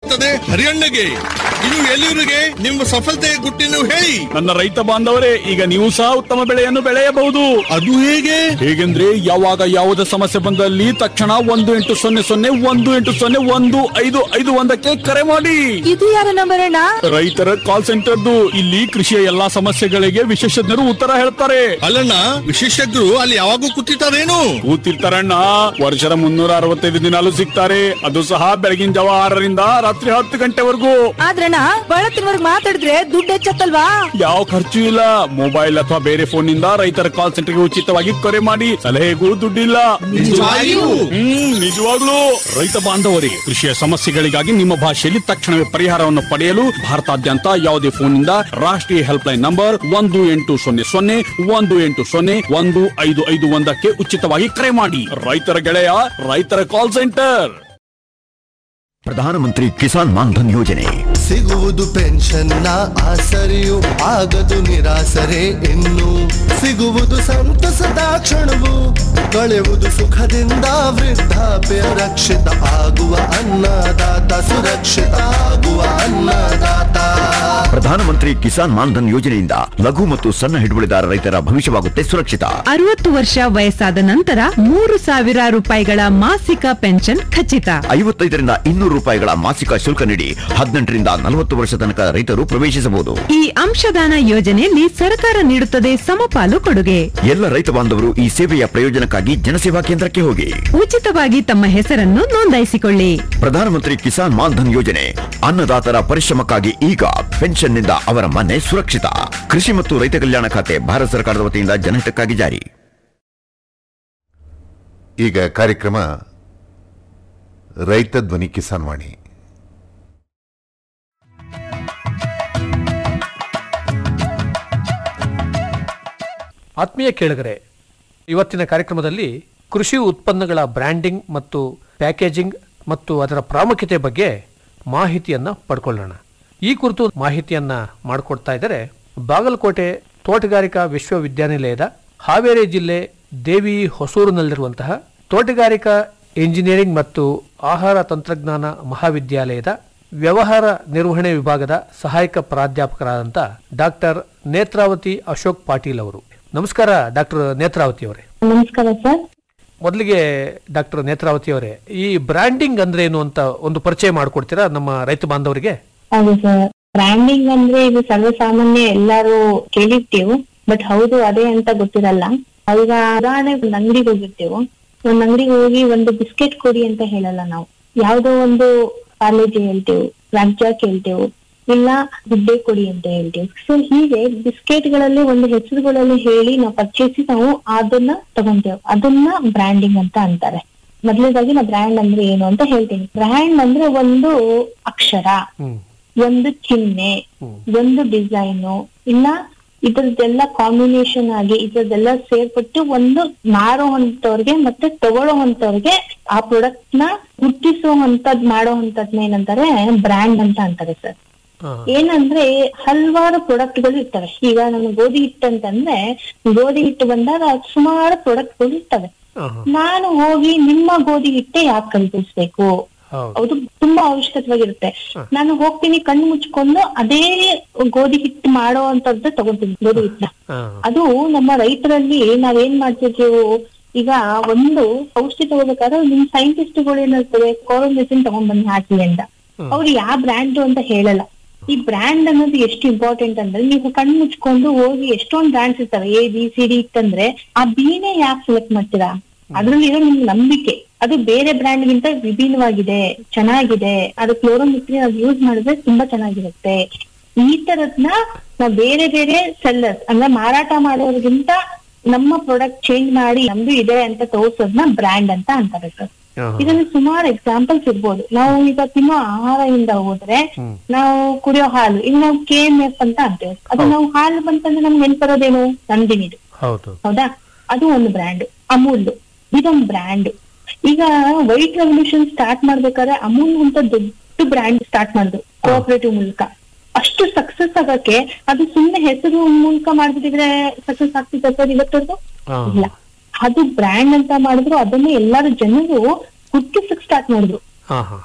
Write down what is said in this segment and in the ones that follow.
ಸಿಗುತ್ತದೆ ಹರಿಯಣ್ಣಗೆ ಇನ್ನು ಎಲ್ಲಿವರಿಗೆ ನಿಮ್ಮ ಸಫಲತೆಯ ಗುಟ್ಟಿನ ಹೇಳಿ ನನ್ನ ರೈತ ಬಾಂಧವರೇ ಈಗ ನೀವು ಸಹ ಉತ್ತಮ ಬೆಳೆಯನ್ನು ಬೆಳೆಯಬಹುದು ಅದು ಹೇಗೆ ಹೇಗೆಂದ್ರೆ ಯಾವಾಗ ಯಾವುದೇ ಸಮಸ್ಯೆ ಬಂದಲ್ಲಿ ತಕ್ಷಣ ಒಂದು ಎಂಟು ಸೊನ್ನೆ ಸೊನ್ನೆ ಒಂದು ಎಂಟು ಸೊನ್ನೆ ಒಂದು ಐದು ಐದು ಒಂದಕ್ಕೆ ಕರೆ ಮಾಡಿ ಇದು ಯಾರ ನಂಬರ್ ಅಣ್ಣ ರೈತರ ಕಾಲ್ ಸೆಂಟರ್ದು ಇಲ್ಲಿ ಕೃಷಿಯ ಎಲ್ಲಾ ಸಮಸ್ಯೆಗಳಿಗೆ ವಿಶೇಷಜ್ಞರು ಉತ್ತರ ಹೇಳ್ತಾರೆ ಅಲ್ಲಣ್ಣ ವಿಶೇಷಜ್ಞರು ಅಲ್ಲಿ ಯಾವಾಗೂ ಕೂತಿರ್ತಾರೇನು ಕೂತಿರ್ತಾರಣ್ಣ ವರ್ಷದ ಮುನ್ನೂರ ಅರವತ್ತೈದು ದಿನಾಲು ಸಿಗ್ತಾರೆ ಅದು ಸಹ ಬೆಳಗಿನ ಜಾವ ಆರರಿಂದ ರಾತ್ರಿ ಹತ್ತು ಗಂಟೆವರೆಗೂ ಆದ್ರಣ್ಣ ಬಳತ್ತಿನವರ್ಗ್ ಮಾತಾಡಿದ್ರೆ ದುಡ್ಡು ಹೆಚ್ಚತ್ತಲ್ವಾ ಯಾವ ಖರ್ಚು ಇಲ್ಲ ಮೊಬೈಲ್ ಅಥವಾ ಬೇರೆ ಫೋನ್ ನಿಂದ ರೈತರ ಕಾಲ್ ಸೆಂಟರ್ಗೆ ಉಚಿತವಾಗಿ ಕರೆ ಮಾಡಿ ಸಲಹೆಗೂ ದುಡ್ಡಿಲ್ಲ ನಿಜವಾಗಿಯೂ? ಹ್ಮ್ ನಿಜವಾಗ್ಲೂ ರೈತ ಬಾಂಧವರೇ ಕೃಷಿಯ ಸಮಸ್ಯೆಗಳಿಗಾಗಿ ನಿಮ್ಮ ಭಾಷೆಯಲ್ಲಿ ತಕ್ಷಣವೇ ಪರಿಹಾರವನ್ನು ಪಡೆಯಲು ಭಾರತಾದ್ಯಂತ ಯಾವುದೇ ಫೋನ್ ನಿಂದ ರಾಷ್ಟ್ರೀಯ ಹೆಲ್ಪ್ ಲೈನ್ ನಂಬರ್ ಒಂದು ಎಂಟು ಸೊನ್ನೆ ಸೊನ್ನೆ ಒಂದು ಎಂಟು ಸೊನ್ನೆ ಒಂದು ಐದು ಐದು ಒಂದಕ್ಕೆ ಉಚಿತವಾಗಿ ಕರೆ ಮಾಡಿ ರೈತರ ಗೆಳೆಯ ರೈತರ ಕಾಲ್ ಸೆಂಟರ್ ಪ್ರಧಾನಮಂತ್ರಿ ಕಿಸಾನ್ ಮಾನ್ಧನ್ ಯೋಜನೆ ಸಿಗುವುದು ಪೆನ್ಷನ್ನ ಆಸರೆಯು ಆಗದು ನಿರಾಸರೆ ಇನ್ನು ಸಿಗುವುದು ಸಂತಸದ ಕ್ಷಣವು ಕಳೆಯುವುದು ಸುಖದಿಂದ ವೃದ್ಧಾಪ್ಯ ರಕ್ಷಿತ ಆಗುವ ಅನ್ನದಾತ ಸುರಕ್ಷಿತ ಆಗುವ ಅನ್ನದಾತ ಪ್ರಧಾನಮಂತ್ರಿ ಕಿಸಾನ್ ಮಾನ್ಧನ್ ಯೋಜನೆಯಿಂದ ಲಘು ಮತ್ತು ಸಣ್ಣ ಹಿಡುವಳಿದಾರ ರೈತರ ಭವಿಷ್ಯವಾಗುತ್ತೆ ಸುರಕ್ಷಿತ ಅರವತ್ತು ವರ್ಷ ವಯಸ್ಸಾದ ನಂತರ ಮೂರು ಸಾವಿರ ರೂಪಾಯಿಗಳ ಮಾಸಿಕ ಪೆನ್ಷನ್ ಖಚಿತ ಐವತ್ತೈದರಿಂದ ಇನ್ನೂರು ರೂಪಾಯಿಗಳ ಮಾಸಿಕ ಶುಲ್ಕ ನೀಡಿ ಹದಿನೆಂಟರಿಂದ ನಲವತ್ತು ವರ್ಷ ತನಕ ರೈತರು ಪ್ರವೇಶಿಸಬಹುದು ಈ ಅಂಶದಾನ ಯೋಜನೆಯಲ್ಲಿ ಸರ್ಕಾರ ನೀಡುತ್ತದೆ ಸಮಪಾಲು ಕೊಡುಗೆ ಎಲ್ಲ ರೈತ ಬಾಂಧವರು ಈ ಸೇವೆಯ ಪ್ರಯೋಜನಕ್ಕಾಗಿ ಜನಸೇವಾ ಕೇಂದ್ರಕ್ಕೆ ಹೋಗಿ ಉಚಿತವಾಗಿ ತಮ್ಮ ಹೆಸರನ್ನು ನೋಂದಾಯಿಸಿಕೊಳ್ಳಿ ಪ್ರಧಾನಮಂತ್ರಿ ಕಿಸಾನ್ ಮಾನ್ಧನ್ ಯೋಜನೆ ಅನ್ನದಾತರ ಪರಿಶ್ರಮಕ್ಕಾಗಿ ಈಗ ಪೆನ್ಷನ್ನಿಂದ ಅವರ ಮನೆ ಸುರಕ್ಷಿತ ಕೃಷಿ ಮತ್ತು ರೈತ ಕಲ್ಯಾಣ ಖಾತೆ ಭಾರತ ಸರ್ಕಾರದ ವತಿಯಿಂದ ಜನಹಿತಕ್ಕಾಗಿ ಜಾರಿ ಈಗ ಕಾರ್ಯಕ್ರಮ ರೈತ ಧ್ವನಿ ಕಿಸಾನ್ ವಾಣಿ ಆತ್ಮೀಯ ಕೇಳಿಗರೆ ಇವತ್ತಿನ ಕಾರ್ಯಕ್ರಮದಲ್ಲಿ ಕೃಷಿ ಉತ್ಪನ್ನಗಳ ಬ್ರ್ಯಾಂಡಿಂಗ್ ಮತ್ತು ಪ್ಯಾಕೇಜಿಂಗ್ ಮತ್ತು ಅದರ ಪ್ರಾಮುಖ್ಯತೆ ಬಗ್ಗೆ ಮಾಹಿತಿಯನ್ನು ಪಡ್ಕೊಳ್ಳೋಣ ಈ ಕುರಿತು ಮಾಹಿತಿಯನ್ನ ಮಾಡಿಕೊಡ್ತಾ ಇದ್ದಾರೆ ಬಾಗಲಕೋಟೆ ತೋಟಗಾರಿಕಾ ವಿಶ್ವವಿದ್ಯಾನಿಲಯದ ಹಾವೇರಿ ಜಿಲ್ಲೆ ದೇವಿ ಹೊಸೂರಿನಲ್ಲಿರುವಂತಹ ತೋಟಗಾರಿಕಾ ಇಂಜಿನಿಯರಿಂಗ್ ಮತ್ತು ಆಹಾರ ತಂತ್ರಜ್ಞಾನ ಮಹಾವಿದ್ಯಾಲಯದ ವ್ಯವಹಾರ ನಿರ್ವಹಣೆ ವಿಭಾಗದ ಸಹಾಯಕ ಪ್ರಾಧ್ಯಾಪಕರಾದಂಥ ಡಾಕ್ಟರ್ ನೇತ್ರಾವತಿ ಅಶೋಕ್ ಪಾಟೀಲ್ ಅವರು ನಮಸ್ಕಾರ ಡಾಕ್ಟರ್ ನೇತ್ರಾವತಿ ಅವರೇ ನಮಸ್ಕಾರ ಸರ್ ಮೊದಲಿಗೆ ಡಾಕ್ಟರ್ ನೇತ್ರಾವತಿ ಅವರೇ ಈ ಬ್ರ್ಯಾಂಡಿಂಗ್ ಅಂದ್ರೆ ಏನು ಅಂತ ಒಂದು ಪರಿಚಯ ಮಾಡಿಕೊಡ್ತೀರಾ ನಮ್ಮ ರೈತ ಬಾಂಧವರಿಗೆ ಹೌದು ಸರ್ ಬ್ರ್ಯಾಂಡಿಂಗ್ ಅಂದ್ರೆ ಇದು ಸರ್ವಸಾಮಾನ್ಯ ಎಲ್ಲಾರು ಕೇಳಿರ್ತೀವಿ ಬಟ್ ಹೌದು ಅದೇ ಅಂತ ಗೊತ್ತಿರಲ್ಲ ಈಗ ಉದಾಹರಣೆ ಒಂದ್ ಅಂಗಡಿಗೆ ಹೋಗಿರ್ತೀವಿ ಒಂದ್ ಅಂಗಡಿಗೆ ಹೋಗಿ ಒಂದು ಬಿಸ್ಕೆಟ್ ಕೊಡಿ ಅಂತ ಹೇಳಲ್ಲ ನಾವು ಯಾವ್ದೋ ಒಂದು ಪಾರ್ಲೇಜಿ ಹೇಳ್ತೇವೆ ರಾಜ್ಯ ಕೇಳ್ತೇವೆ ಇಲ್ಲ ಗುಡ್ಡೆ ಕೊಡಿ ಅಂತ ಹೇಳ್ತೇವೆ ಸೊ ಹೀಗೆ ಬಿಸ್ಕೆಟ್ ಗಳಲ್ಲಿ ಒಂದು ಹೆಸರುಗಳಲ್ಲಿ ಹೇಳಿ ನಾವು ಪರ್ಚೇಸಿ ನಾವು ಅದನ್ನ ತಗೊಂತೇವೆ ಅದನ್ನ ಬ್ರ್ಯಾಂಡಿಂಗ್ ಅಂತ ಅಂತಾರೆ ಮೊದಲನೇದಾಗಿ ನಾ ಬ್ರ್ಯಾಂಡ್ ಅಂದ್ರೆ ಏನು ಅಂತ ಹೇಳ್ತೀನಿ ಬ್ರ್ಯಾಂಡ್ ಅಂದ್ರೆ ಒಂದು ಅಕ್ಷರ ಒಂದು ಚಿಹ್ನೆ ಒಂದು ಡಿಸೈನು ಇಲ್ಲ ಇದ್ರದ್ದೆಲ್ಲ ಕಾಂಬಿನೇಷನ್ ಆಗಿ ಇದ್ರದ್ದೆಲ್ಲ ಸೇರ್ಪಟ್ಟು ಒಂದು ಮಾರುವಂತವ್ರಿಗೆ ಮತ್ತೆ ತಗೊಳ್ಳೋವಂತವ್ರಿಗೆ ಆ ಪ್ರಾಡಕ್ಟ್ ನ ಗುರ್ತಿಸುವಂತದ್ ಮಾಡೋವಂತದ್ನ ಏನಂತಾರೆ ಬ್ರ್ಯಾಂಡ್ ಅಂತ ಅಂತಾರೆ ಸರ್ ಏನಂದ್ರೆ ಹಲವಾರು ಪ್ರಾಡಕ್ಟ್ ಗಳು ಇರ್ತವೆ ಈಗ ನಾನು ಗೋಧಿ ಹಿಟ್ಟು ಅಂತಂದ್ರೆ ಗೋಧಿ ಹಿಟ್ಟು ಬಂದಾಗ ಸುಮಾರು ಪ್ರಾಡಕ್ಟ್ ಗಳು ಇರ್ತವೆ ನಾನು ಹೋಗಿ ನಿಮ್ಮ ಗೋಧಿ ಹಿಟ್ಟೆ ಯಾಕೆ ಖರೀದಿಸ್ಬೇಕು ಅದು ತುಂಬಾ ಅವಶ್ಯಕವಾಗಿರುತ್ತೆ ನಾನು ಹೋಗ್ತೀನಿ ಕಣ್ಣು ಮುಚ್ಕೊಂಡು ಅದೇ ಗೋಧಿ ಹಿಟ್ಟು ಮಾಡೋ ಅಂತದ್ದು ತಗೊಂತೀನಿ ಗೋಧಿ ಹಿಟ್ಟನ್ನ ಅದು ನಮ್ಮ ರೈತರಲ್ಲಿ ನಾವೇನ್ ಮಾಡ್ತಿರ್ತೀವಿ ಈಗ ಒಂದು ಔಷಧಿ ತಗೋಬೇಕಾದ್ರೆ ನಿಮ್ ಸೈಂಟಿಸ್ಟ್ಗಳು ಏನಿರ್ತದೆ ಕೋರೋಮೆಸಿನ್ ತಗೊಂಡ್ ಬಂದು ಹಾಕಿ ಅಂತ ಅವ್ರು ಯಾವ ಬ್ರ್ಯಾಂಡ್ ಅಂತ ಹೇಳಲ್ಲ ಈ ಬ್ರ್ಯಾಂಡ್ ಅನ್ನೋದು ಎಷ್ಟು ಇಂಪಾರ್ಟೆಂಟ್ ಅಂದ್ರೆ ನೀವು ಕಣ್ಣು ಮುಚ್ಕೊಂಡು ಹೋಗಿ ಎಷ್ಟೊಂದ್ ಬ್ರ್ಯಾಂಡ್ಸ್ ಇರ್ತವೆ ಎ ಬಿ ಸಿ ಡಿ ಇತ್ತಂದ್ರೆ ಆ ಬಿನೇ ಯಾಕೆ ಸೆಲೆಕ್ಟ್ ಮಾಡ್ತೀರಾ ಅದ್ರಲ್ಲಿರೋ ನಿಮ್ ನಂಬಿಕೆ ಅದು ಬೇರೆ ಬ್ರ್ಯಾಂಡ್ ಗಿಂತ ವಿಭಿನ್ನವಾಗಿದೆ ಚೆನ್ನಾಗಿದೆ ಅದು ಕ್ಲೋರೋಮಿಕ್ರಿ ಅದು ಯೂಸ್ ಮಾಡಿದ್ರೆ ತುಂಬಾ ಚೆನ್ನಾಗಿರುತ್ತೆ ಈ ತರದ್ನ ನಾವು ಬೇರೆ ಬೇರೆ ಸೆಲ್ಲರ್ಸ್ ಅಂದ್ರೆ ಮಾರಾಟ ಮಾಡೋರ್ಗಿಂತ ನಮ್ಮ ಪ್ರಾಡಕ್ಟ್ ಚೇಂಜ್ ಮಾಡಿ ನಮ್ದು ಇದೆ ಅಂತ ತೋರ್ಸೋದ್ನ ಬ್ರ್ಯಾಂಡ್ ಅಂತ ಅಂತಾರೆ ಸರ್ ಇದರಲ್ಲಿ ಸುಮಾರು ಎಕ್ಸಾಂಪಲ್ಸ್ ಇರ್ಬೋದು ನಾವು ಈಗ ತಿನ್ನೋ ಆಹಾರದಿಂದ ಹೋದ್ರೆ ನಾವು ಕುಡಿಯೋ ಹಾಲು ಈಗ ನಾವು ಕೆ ಎಂ ಎಫ್ ಅಂತ ಅಂತೇವೆ ಅದು ನಾವು ಹಾಲು ಬಂತಂದ್ರೆ ನಮ್ಗೆ ನೆನ್ಪರೋದೇನು ನಂದಿನಿದು ಹೌದು ಹೌದಾ ಅದು ಒಂದು ಬ್ರ್ಯಾಂಡ್ ಅಮೂಲ್ ಇದೊಂದು ಬ್ರ್ಯಾಂಡ್ ಈಗ ವೈಟ್ ರೆವಲ್ಯೂಷನ್ ಸ್ಟಾರ್ಟ್ ಮಾಡ್ಬೇಕಾದ್ರೆ ಅಮೂಲ್ ಅಂತ ದೊಡ್ಡ ಬ್ರ್ಯಾಂಡ್ ಸ್ಟಾರ್ಟ್ ಮಾಡಿದ್ರು ಕೋಆಪರೇಟಿವ್ ಮೂಲಕ ಅಷ್ಟು ಸಕ್ಸಸ್ ಆಗಕ್ಕೆ ಅದು ಸುಮ್ನೆ ಹೆಸರು ಮೂಲಕ ಮಾಡ್ಬಿಟ್ಟಿದ್ರೆ ಸಕ್ಸಸ್ ಆಗ್ತಿತ್ತು ಸರ್ ಇವತ್ತವರೆಗೂ ಇಲ್ಲ ಅದು ಬ್ರ್ಯಾಂಡ್ ಅಂತ ಮಾಡಿದ್ರು ಅದನ್ನ ಎಲ್ಲಾರು ಜನರು ಗುರ್ತಿಸಕ್ ಸ್ಟಾರ್ಟ್ ಮಾಡಿದ್ರು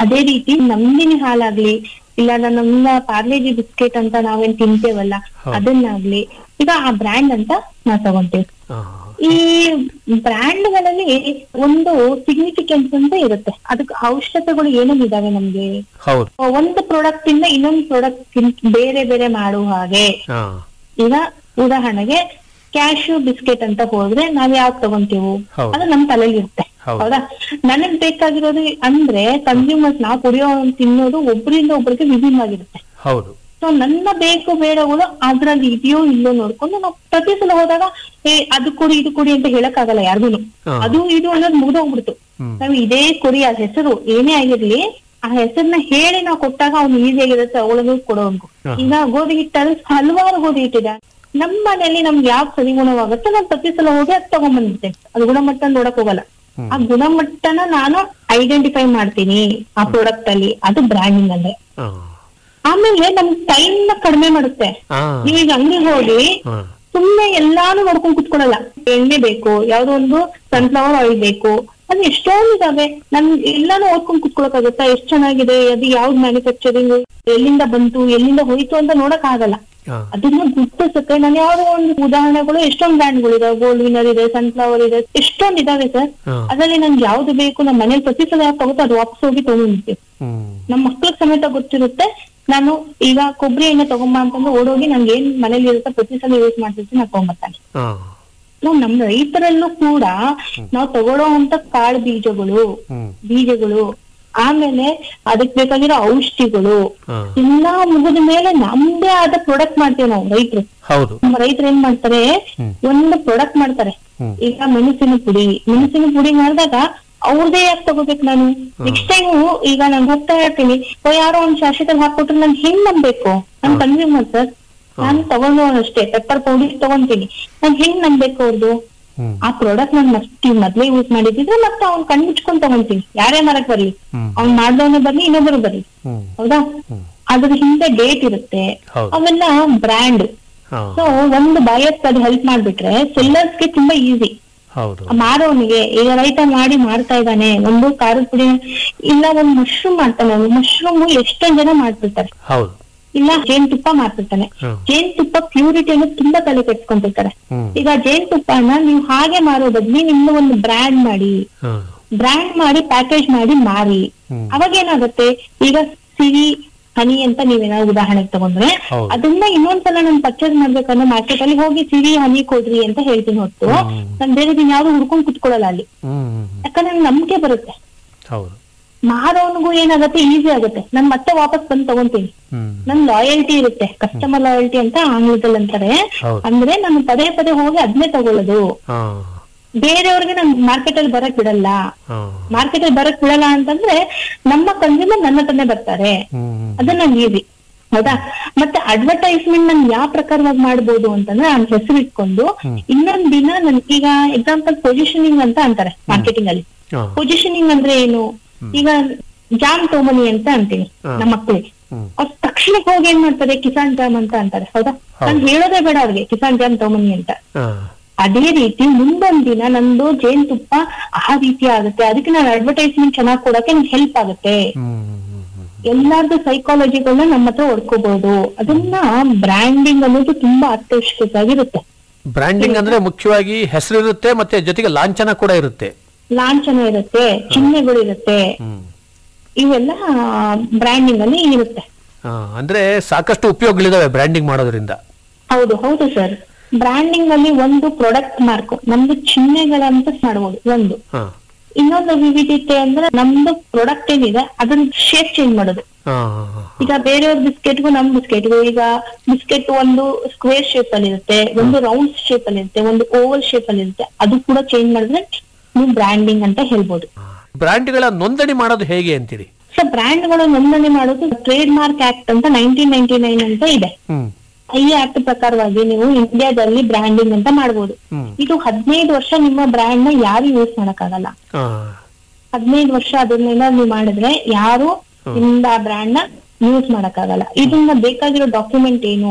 ಅದೇ ರೀತಿ ನಂದಿನಿ ಹಾಲಾಗ್ಲಿ ಇಲ್ಲ ನಮ್ಮ ಪಾರ್ಲೇಜಿ ಬಿಸ್ಕೆಟ್ ಅಂತ ನಾವೇನ್ ತಿಂತೇವಲ್ಲ ಹೌದು. ಅದನ್ನಾಗ್ಲಿ ಈಗ ಆ ಬ್ರ್ಯಾಂಡ್ ಅಂತ ನಾವ್ ತಗೊಂತೇವೆ ಹಾ. ಈ ಬ್ರ್ಯಾಂಡ್ ಗಳಲ್ಲಿ ಒಂದು ಸಿಗ್ನಿಫಿಕೆನ್ಸ್ ಅಂತ ಇರುತ್ತೆ ಅದಕ್ಕೆ ಔಷಧಗಳು ಏನೇನ್ ಇದಾವೆ ನಮ್ಗೆ ಹೌದು ಒಂದು ಪ್ರಾಡಕ್ಟ್ ಇಂದ ಇನ್ನೊಂದು ಪ್ರಾಡಕ್ಟ್ ಬೇರೆ ಬೇರೆ ಮಾಡುವ ಹಾಗೆ ಹಾ ಈಗ ಉದಾಹರಣೆಗೆ ಕ್ಯಾಶ್ಯೂ ಬಿಸ್ಕೆಟ್ ಅಂತ ಹೋದ್ರೆ ನಾವ್ ಯಾವ್ದು ತಗೊಂತೀವಿ ಹೌದು. ಅದು ನಮ್ ತಲೆಯಲ್ಲಿ ಇರುತ್ತೆ ಹೌದು. ಹೌದಾ ನನಗ್ ಬೇಕಾಗಿರೋದು ಅಂದ್ರೆ ಕನ್ಸ್ಯೂಮರ್ಸ್ ನಾವು ಕುಡಿಯೋ ತಿನ್ನೋದು ಒಬ್ಬರಿಂದ ಒಬ್ಬರಿಗೆ ವಿಭಿನ್ನವಾಗಿರುತ್ತೆ ಹೌದು ಸೊ ನನ್ನ ಬೇಕು ಬೇಡಗಳು ಅದ್ರಲ್ಲಿ ಇದೆಯೋ ಇಲ್ಲೋ ನೋಡ್ಕೊಂಡು ನಾವು ಪ್ರತಿ ಸಲ ಹೋದಾಗ ಏ ಅದು ಕೊಡಿ ಇದು ಕೊಡಿ ಅಂತ ಹೇಳಕ್ ಆಗಲ್ಲ ಯಾರಿಗೂ ಹಾ. ಅದು ಇದು ಅನ್ನೋದು ಮುಗ್ದೋಗ್ಬಿಡ್ತು ಹ್ಮ್. ನಾವ್ ಇದೇ ಕೊಡಿ ಆ ಹೆಸರು ಏನೇ ಆಗಿರ್ಲಿ ಆ ಹೆಸರನ್ನ ಹೇಳಿ ನಾವು ಕೊಟ್ಟಾಗ ಅವ್ನು ಈಸಿಯಾಗಿರುತ್ತೆ ಅವಳಿಗೂ ಕೊಡೋನ್ಗು ಹಾ. ಈಗ ಗೋಧಿ ಹಿಟ್ಟಲ್ಲಿ ಹಲವಾರು ಗೋಧಿ ಹಿಟ್ಟಿದೆ ನಮ್ಮ ಮನೆಯಲ್ಲಿ ನಮ್ಗೆ ಯಾವ್ದು ಸರಿಗುಣವಾಗುತ್ತೋ ನಾನು ಪ್ರತಿ ಸಲ ಹೋಗಿ ಅದು ತಗೊಂಡ್ಬಂದಿರ್ತೇನೆ ಅದು ಗುಣಮಟ್ಟ ನೋಡಕ್ ಹೋಗಲ್ಲ ಆ ಗುಣಮಟ್ಟನ ನಾನು ಐಡೆಂಟಿಫೈ ಮಾಡ್ತೀನಿ ಆ ಪ್ರಾಡಕ್ಟ್ ಅಲ್ಲಿ ಅದು ಬ್ರ್ಯಾಂಡಿಂಗ್ ಅಂದ್ರೆ ಹಾ. ಆಮೇಲೆ ನಮ್ ಟೈಮ್ ನ ಕಡಿಮೆ ಮಾಡುತ್ತೆ ಹಾ. ನೀವೀಗ ಅಂಗಡಿಗೆ ಹೋಗಿ ಹಾ. ಸುಮ್ನೆ ಎಲ್ಲಾನು ನೋಡ್ಕೊಂಡ್ ಕುತ್ಕೊಳಲ್ಲ ಎಣ್ಣೆ ಬೇಕು ಯಾವ್ದೋ ಒಂದು ಸನ್ಫ್ಲವರ್ ಆಯಿಲ್ ಬೇಕು ಅದು ಎಷ್ಟೊಂದು ಇದಾವೆ ನನ್ ಎಲ್ಲಾನು ಓದ್ಕೊಂಡ್ ಕುತ್ಕೊಳಕಾಗುತ್ತಾ ಎಷ್ಟ್ ಚೆನ್ನಾಗಿದೆ ಅದು ಯಾವ್ದು ಮ್ಯಾನುಫ್ಯಾಕ್ಚರಿಂಗ್ ಎಲ್ಲಿಂದ ಬಂತು ಎಲ್ಲಿಂದ ಹೋಯ್ತು ಅಂತ ನೋಡಕ್ ಆಗಲ್ಲ ಹಾ. ಅದನ್ನ ಗುರ್ತಿಸುತ್ತೆ ನಾನು ಯಾವ್ದೋ ಒಂದು ಉದಾಹರಣೆಗಳು ಎಷ್ಟೊಂದ್ ಬ್ರ್ಯಾಂಡ್ಗಳು ಇದಾವೆ ಗೋಲ್ಡ್ ವಿನರ್ ಇದೆ ಸನ್ಫ್ಲವರ್ ಇದೆ ಎಷ್ಟೊಂದ್ ಇದಾವೆ ಸರ್ ಹಾ. ಅದ್ರಲ್ಲಿ ನನ್ಗೆ ಯಾವ್ದು ಬೇಕು ನಮ್ಮ ಮನೇಲಿ ಪ್ರತಿ ಸಲ ಯಾವ್ದು ತಗೋತೋ ಅದು ವಾಪಸ್ ಹೋಗಿ ತಗೊಂಡಿರ್ತೀವಿ ಹ್ಮ್ ನಮ್ಮ ಮಕ್ಳಿಗೆ ಸಮೇತ ಗೊತ್ತಿರುತ್ತೆ ನಾನು ಈಗ ಕೊಬ್ಬರಿ ಎಣ್ಣೆ ತಗೊಂಬ ಅಂತಂದ್ರೆ ಓಡೋಗಿ ನಂಗೆ ಏನ್ ಮನೇಲಿ ಇರುತ್ತೆ ಪ್ರತಿ ಸಲ ಯೂಸ್ ಮಾಡ್ತಿರ್ತೀನಿ ನಾನು ತಗೊಂಬರ್ತಾನೆ ಹಾ. ನಾವು ನಮ್ಮ ರೈತರಲ್ಲೂ ಕೂಡ ನಾವು ತಗೊಳ್ಳೋ ಅಂತ ಕಾಳು ಬೀಜಗಳು ಹ್ಮ್. ಬೀಜಗಳು ಆಮೇಲೆ ಅದಕ್ ಬೇಕಾಗಿರೋ ಔಷಧಿಗಳು ಹಾ. ಎಲ್ಲಾ ಮುಗಿದ ಮೇಲೆ ನಮ್ದೇ ಆದ ಪ್ರಾಡಕ್ಟ್ ಮಾಡ್ತೇವೆ ನಾವು ರೈತರು ಹೌದು ನಮ್ಮ ರೈತರು ಏನ್ ಮಾಡ್ತಾರೆ ಒಂದು ಪ್ರಾಡಕ್ಟ್ ಮಾಡ್ತಾರೆ ಹ್ಮ್. ಈಗ ಮೆಣಸಿನ ಪುಡಿ ಮೆಣಸಿನ ಪುಡಿ ಮಾಡಿದಾಗ ಅವ್ರದೇ ಯಾಕೆ ತಗೋಬೇಕು ನಾನು ನೆಕ್ಸ್ಟ್ ಟೈಮ್ ಈಗ ನಾನು ಹೋಗ್ತಾ ಇರ್ತೀನಿ ಓ ಯಾರೋ ಒಂದ್ ಶಾಶ್ವತಲ್ಲಿ ಹಾಕೊಟ್ರೆ ನನ್ ಹೆಂಗ್ ನಂಬೇಕು ನನ್ ಕನ್ಸ್ಯೂಮರ್ ಸರ್ ನಾನು ತಗೊಂಡು ಅಷ್ಟೇ ಪೆಪ್ಪರ್ ಪೌಡರ್ ತಗೊಂತೀನಿ ನಾನ್ ಹೆಂಗ್ ನಂಬೇಕು ಅವ್ರದ್ದು ಹ್ಮ್. ಆ ಪ್ರಾಡಕ್ಟ್ ನಾನ್ ಮಸ್ತ್ ಮೊದ್ಲೇ ಯೂಸ್ ಮಾಡಿದ್ರೆ ಮತ್ತೆ ಅವ್ನ್ ಕಣ್ ಮುಚ್ಕೊಂಡ್ ತಗೊಂತೀನಿ ಯಾರೇ ಮಾಡಕ್ ಬರ್ಲಿ ಹ್ಮ್. ಅವ್ನ್ ಮಾಡ್ದವನೇ ಬರ್ಲಿ ಇನ್ನೊಬ್ಬರು ಬರ್ಲಿ ಹ್ಮ್. ಹೌದಾ ಅದ್ರ ಹಿಂದೆ ಡೇಟ್ ಇರುತ್ತೆ ಹೌದು. ಅವೆಲ್ಲ ಬ್ರ್ಯಾಂಡ್ ಹಾ. ಸೊ ಒಂದು ಬಯಸ್ ಅದು ಹೆಲ್ಪ್ ಮಾಡ್ಬಿಟ್ರೆ ಸೆಲ್ಲರ್ಸ್ಗೆ ತುಂಬಾ ಈಸಿ ಹೌದು ಮಾರೋನಿಗೆ ಈಗ ರೈತ ಮಾಡಿ ಮಾಡ್ತಾ ಇದ್ದಾನೆ ಒಂದು ಖಾರದ ಪುಡಿ ಇಲ್ಲ ಒಂದ್ ಮಶ್ರೂಮ್ ಮಾಡ್ತಾನೆ ಮಶ್ರೂಮ್ ಎಷ್ಟೊಂದ್ ಜನ ಮಾಡ್ತಿರ್ತಾರೆ ಹೌದು ಇಲ್ಲ ಜೇನುತುಪ್ಪ ಮಾಡ್ತಿರ್ತಾನೆ ಹ್ಮ್. ಜೇನುತುಪ್ಪ ಪ್ಯೂರಿಟಿ ಅನ್ನೋ ತುಂಬಾ ತಲೆ ಕೆಟ್ಸ್ಕೊಂತಿರ್ತಾರೆ ಹ್ಮ್. ಈಗ ಜೇನುತುಪ್ಪನ ನೀವು ಹಾಗೆ ಮಾರೋ ಬದ್ಲಿ ನಿಮ್ದು ಒಂದು ಬ್ರ್ಯಾಂಡ್ ಮಾಡಿ ಹಾ. ಬ್ರ್ಯಾಂಡ್ ಮಾಡಿ ಪ್ಯಾಕೇಜ್ ಮಾಡಿ ಮಾರಿ ಹ್ಮ್. ಅವಾಗ ಏನಾಗುತ್ತೆ ಈಗ ಸಿರಿ ಹನಿ ಅಂತ ನೀವೇನಾದ್ರು ಉದಾಹರಣೆಗೆ ತಗೊಂಡ್ರೆ ಹೌದು. ಅದನ್ನ ಇನ್ನೊಂದ್ಸಲ ನಾನು ಪರ್ಚೇಸ್ ಮಾಡ್ಬೇಕಂದ್ರೆ ಮಾರ್ಕೆಟ್ ಅಲ್ಲಿ ಹೋಗಿ ಸಿರಿ ಹನಿ ಕೊಡ್ರಿ ಅಂತ ಹೇಳ್ತೀನಿ ಹೊತ್ತು ನಾನು ಬೇರೆ ದಿನ ಯಾವ್ದು ಹುಡ್ಕೊಂಡ್ ಕುತ್ಕೊಳ್ಳಲ್ಲ ಅಲ್ಲಿ ಹ್ಮ್ ಹ್ಮ್. ಯಾಕಂದ್ರೆ ನಂಗೆ ನಂಬಿಕೆ ಬರುತ್ತೆ ಹೌದು ಮಾರೋನ್ಗೂ ಏನಾಗುತ್ತೆ ಈಸಿ ಆಗುತ್ತೆ ನಾನ್ ಮತ್ತೆ ವಾಪಸ್ ಬಂದು ತಗೊಂತೀನಿ ಹ್ಮ್ ನನ್ ಲಾಯಲ್ಟಿ ಇರುತ್ತೆ ಕಸ್ಟಮರ್ ಲಾಯಲ್ಟಿ ಅಂತ ಆಂಗ್ಲದಲ್ಲಿ ಅಂತಾರೆ ಹೌದು. ಅಂದ್ರೆ ನಾನು ಪದೇ ಪದೇ ಹೋಗಿ ಅದನ್ನೇ ತಗೊಳ್ಳೋದು ಹಾ ಬೇರೆಯವ್ರಿಗೆ ನಾನು ಮಾರ್ಕೆಟ್ ಅಲ್ಲಿ ಬರಕ್ ಬಿಡಲ್ಲ ಹಾ ಮಾರ್ಕೆಟ್ ಅಲ್ಲಿ ಬರಕ್ ಬಿಡಲ್ಲ ಅಂತಂದ್ರೆ ನಮ್ಮ ಕನ್ಸ್ಯೂಮರ್ ನನ್ನ ಹತ್ರನೇ ಬರ್ತಾರೆ ಹ್ಮ್ ಅದು ನಂಗೆ ಈಸಿ ಹೌದಾ ಮತ್ತೆ ಅಡ್ವರ್ಟೈಸ್ಮೆಂಟ್ ನಾನು ಯಾವ ಪ್ರಕಾರವಾಗಿ ಮಾಡ್ಬೋದು ಅಂತಂದ್ರೆ ನಾನು ಹೆಸರು ಇಟ್ಕೊಂಡು ಇನ್ನೊಂದ್ ದಿನ ನನ್ ಈಗ ಎಕ್ಸಾಂಪಲ್ ಪೊಸಿಷನಿಂಗ್ ಅಂತ ಅಂತಾರೆ ಮಾರ್ಕೆಟಿಂಗ್ ಅಲ್ಲಿ ಹಾ. ಪೊಸಿಷನಿಂಗ್ ಅಂದ್ರೆ ಏನು ಈಗ ಜಾಮ್ ತೋಮನಿ ಅಂತ ಅಂತೀನಿ ನಮ್ಮ ಮಕ್ಕಳಿಗೆ ಅವ್ರ ತಕ್ಷಣ ಹೋಗಿ ಏನ್ ಮಾಡ್ತಾರೆ ಕಿಸಾನ್ ಜಾಮ್ ಅಂತ ಅಂತಾರೆ ಹೌದಾ ನಾನು ಹೇಳೋದೇ ಬೇಡ ಅವ್ರಿಗೆ ಕಿಸಾನ್ ಜಾಮ್ ತೋಮನಿ ಅಂತ ಹಾ ಅದೇ ರೀತಿ ಮುಂದೊಂದ್ ದಿನ ನಂದು ಜೇನುತುಪ್ಪ ಆ ರೀತಿ ಆಗುತ್ತೆ ಅದಕ್ಕೆ ನಾನು ಅಡ್ವರ್ಟೈಸ್ಮೆಂಟ್ ಚೆನ್ನಾಗಿ ಕೊಡಕ್ಕೆ ನಂಗೆ ಹೆಲ್ಪ್ ಆಗುತ್ತೆ ಎಲ್ಲಾರ್ದು ಸೈಕಾಲಜಿಗಳನ್ನ ನಮ್ಮ ಹತ್ರ ಹೊಡ್ಕೋಬಹುದು ಅದನ್ನ ಬ್ರ್ಯಾಂಡಿಂಗ್ ಅನ್ನೋದು ತುಂಬಾ ಅತ್ಯವಶ್ಯಕತೆ ಆಗಿರುತ್ತೆ ಬ್ರ್ಯಾಂಡಿಂಗ್ ಅಂದ್ರೆ ಮುಖ್ಯವಾಗಿ ಹೆಸರಿರುತ್ತೆ ಮತ್ತೆ ಜೊತೆಗೆ ಲಾಂಛನ ಕೂಡ ಇರುತ್ತೆ ಲಾಂಛನ ಇರುತ್ತೆ ಚಿಹ್ನೆಗಳು ಇರುತ್ತೆ ಇವೆಲ್ಲ ಬ್ರ್ಯಾಂಡಿಂಗ್ ಅಲ್ಲಿ ಇರುತ್ತೆ ಹಾ, ಅಂದ್ರೆ ಸಾಕಷ್ಟು ಉಪಯೋಗಗಳಿದಾವೆ ಬ್ರ್ಯಾಂಡಿಂಗ್ ಮಾಡೋದ್ರಿಂದ ಹೌದು ಹೌದು ಸರ್ ಬ್ರ್ಯಾಂಡಿಂಗ್ ಅಲ್ಲಿ ಒಂದು ಪ್ರಾಡಕ್ಟ್ ಮಾರ್ಕ್ ನಮ್ದು ಚಿಹ್ನೆಗಳಂತ ಮಾಡ್ಬೋದು ಒಂದು ಹಾ ಇನ್ನೊಂದು ವಿವಿಧತೆ ಅಂದ್ರೆ ನಮ್ದು ಪ್ರಾಡಕ್ಟ್ ಏನಿದೆ ಅದನ್ನ ಶೇಪ್ ಚೇಂಜ್ ಮಾಡೋದು ಹಾ ಹಾ, ಹಾ. ಈಗ ಬೇರೆಯವ್ರ ಬಿಸ್ಕೆಟ್ಗೂ ನಮ್ ಬಿಸ್ಕೆಟ್ಗೂ ಈಗ ಬಿಸ್ಕೆಟ್ ಒಂದು ಸ್ಕ್ವೇರ್ ಶೇಪ್ ಅಲ್ಲಿ ಇರುತ್ತೆ ಒಂದು ರೌಂಡ್ ಶೇಪ್ ಅಲ್ಲಿ ಇರುತ್ತೆ ಒಂದು ಓವಲ್ ಶೇಪ್ ಅಲ್ಲಿ ಇರುತ್ತೆ ಅದು ಕೂಡ ಚೇಂಜ್ ಮಾಡಿದ್ರೆ ನೀವು ಬ್ರ್ಯಾಂಡಿಂಗ್ ಅಂತ ಹೇಳ್ಬೋದು ಬ್ರ್ಯಾಂಡ್ಗಳ ನೋಂದಣಿ ಮಾಡೋದು ಹೇಗೆ ಅಂತೀರಿ ಸೊ ಬ್ರ್ಯಾಂಡ್ಗಳು ನೋಂದಣಿ ಮಾಡೋದು ಟ್ರೇಡ್ ಮಾರ್ಕ್ ಆಕ್ಟ್ ಅಂತ ನೈನ್ಟೀನ್ ನೈನ್ಟಿ ನೈನ್ ಅಂತ ಇದೆ ಹ್ಮ್ ಈ ಆಕ್ಟ್ ಪ್ರಕಾರವಾಗಿ ನೀವು ಇಂಡಿಯಾದಲ್ಲಿ ಬ್ರ್ಯಾಂಡಿಂಗ್ ಅಂತ ಮಾಡ್ಬೋದು ಇದು ಹದಿನೈದು ವರ್ಷ ನಿಮ್ಮ ಬ್ರ್ಯಾಂಡ್ ನ ಯಾರು ಯೂಸ್ ಮಾಡಕ್ಕಾಗಲ್ಲ ಹಾ ಹದಿನೈದು ವರ್ಷ ಅದನ್ನೆಲ್ಲ ನೀವು ಮಾಡಿದ್ರೆ ಯಾರು ನಿಮ್ದ ಆ ಬ್ರ್ಯಾಂಡ್ ನ ಯೂಸ್ ಮಾಡಕ್ಕಾಗಲ್ಲ ಇದನ್ನ ಬೇಕಾಗಿರೋ ಡಾಕ್ಯುಮೆಂಟ್ ಏನು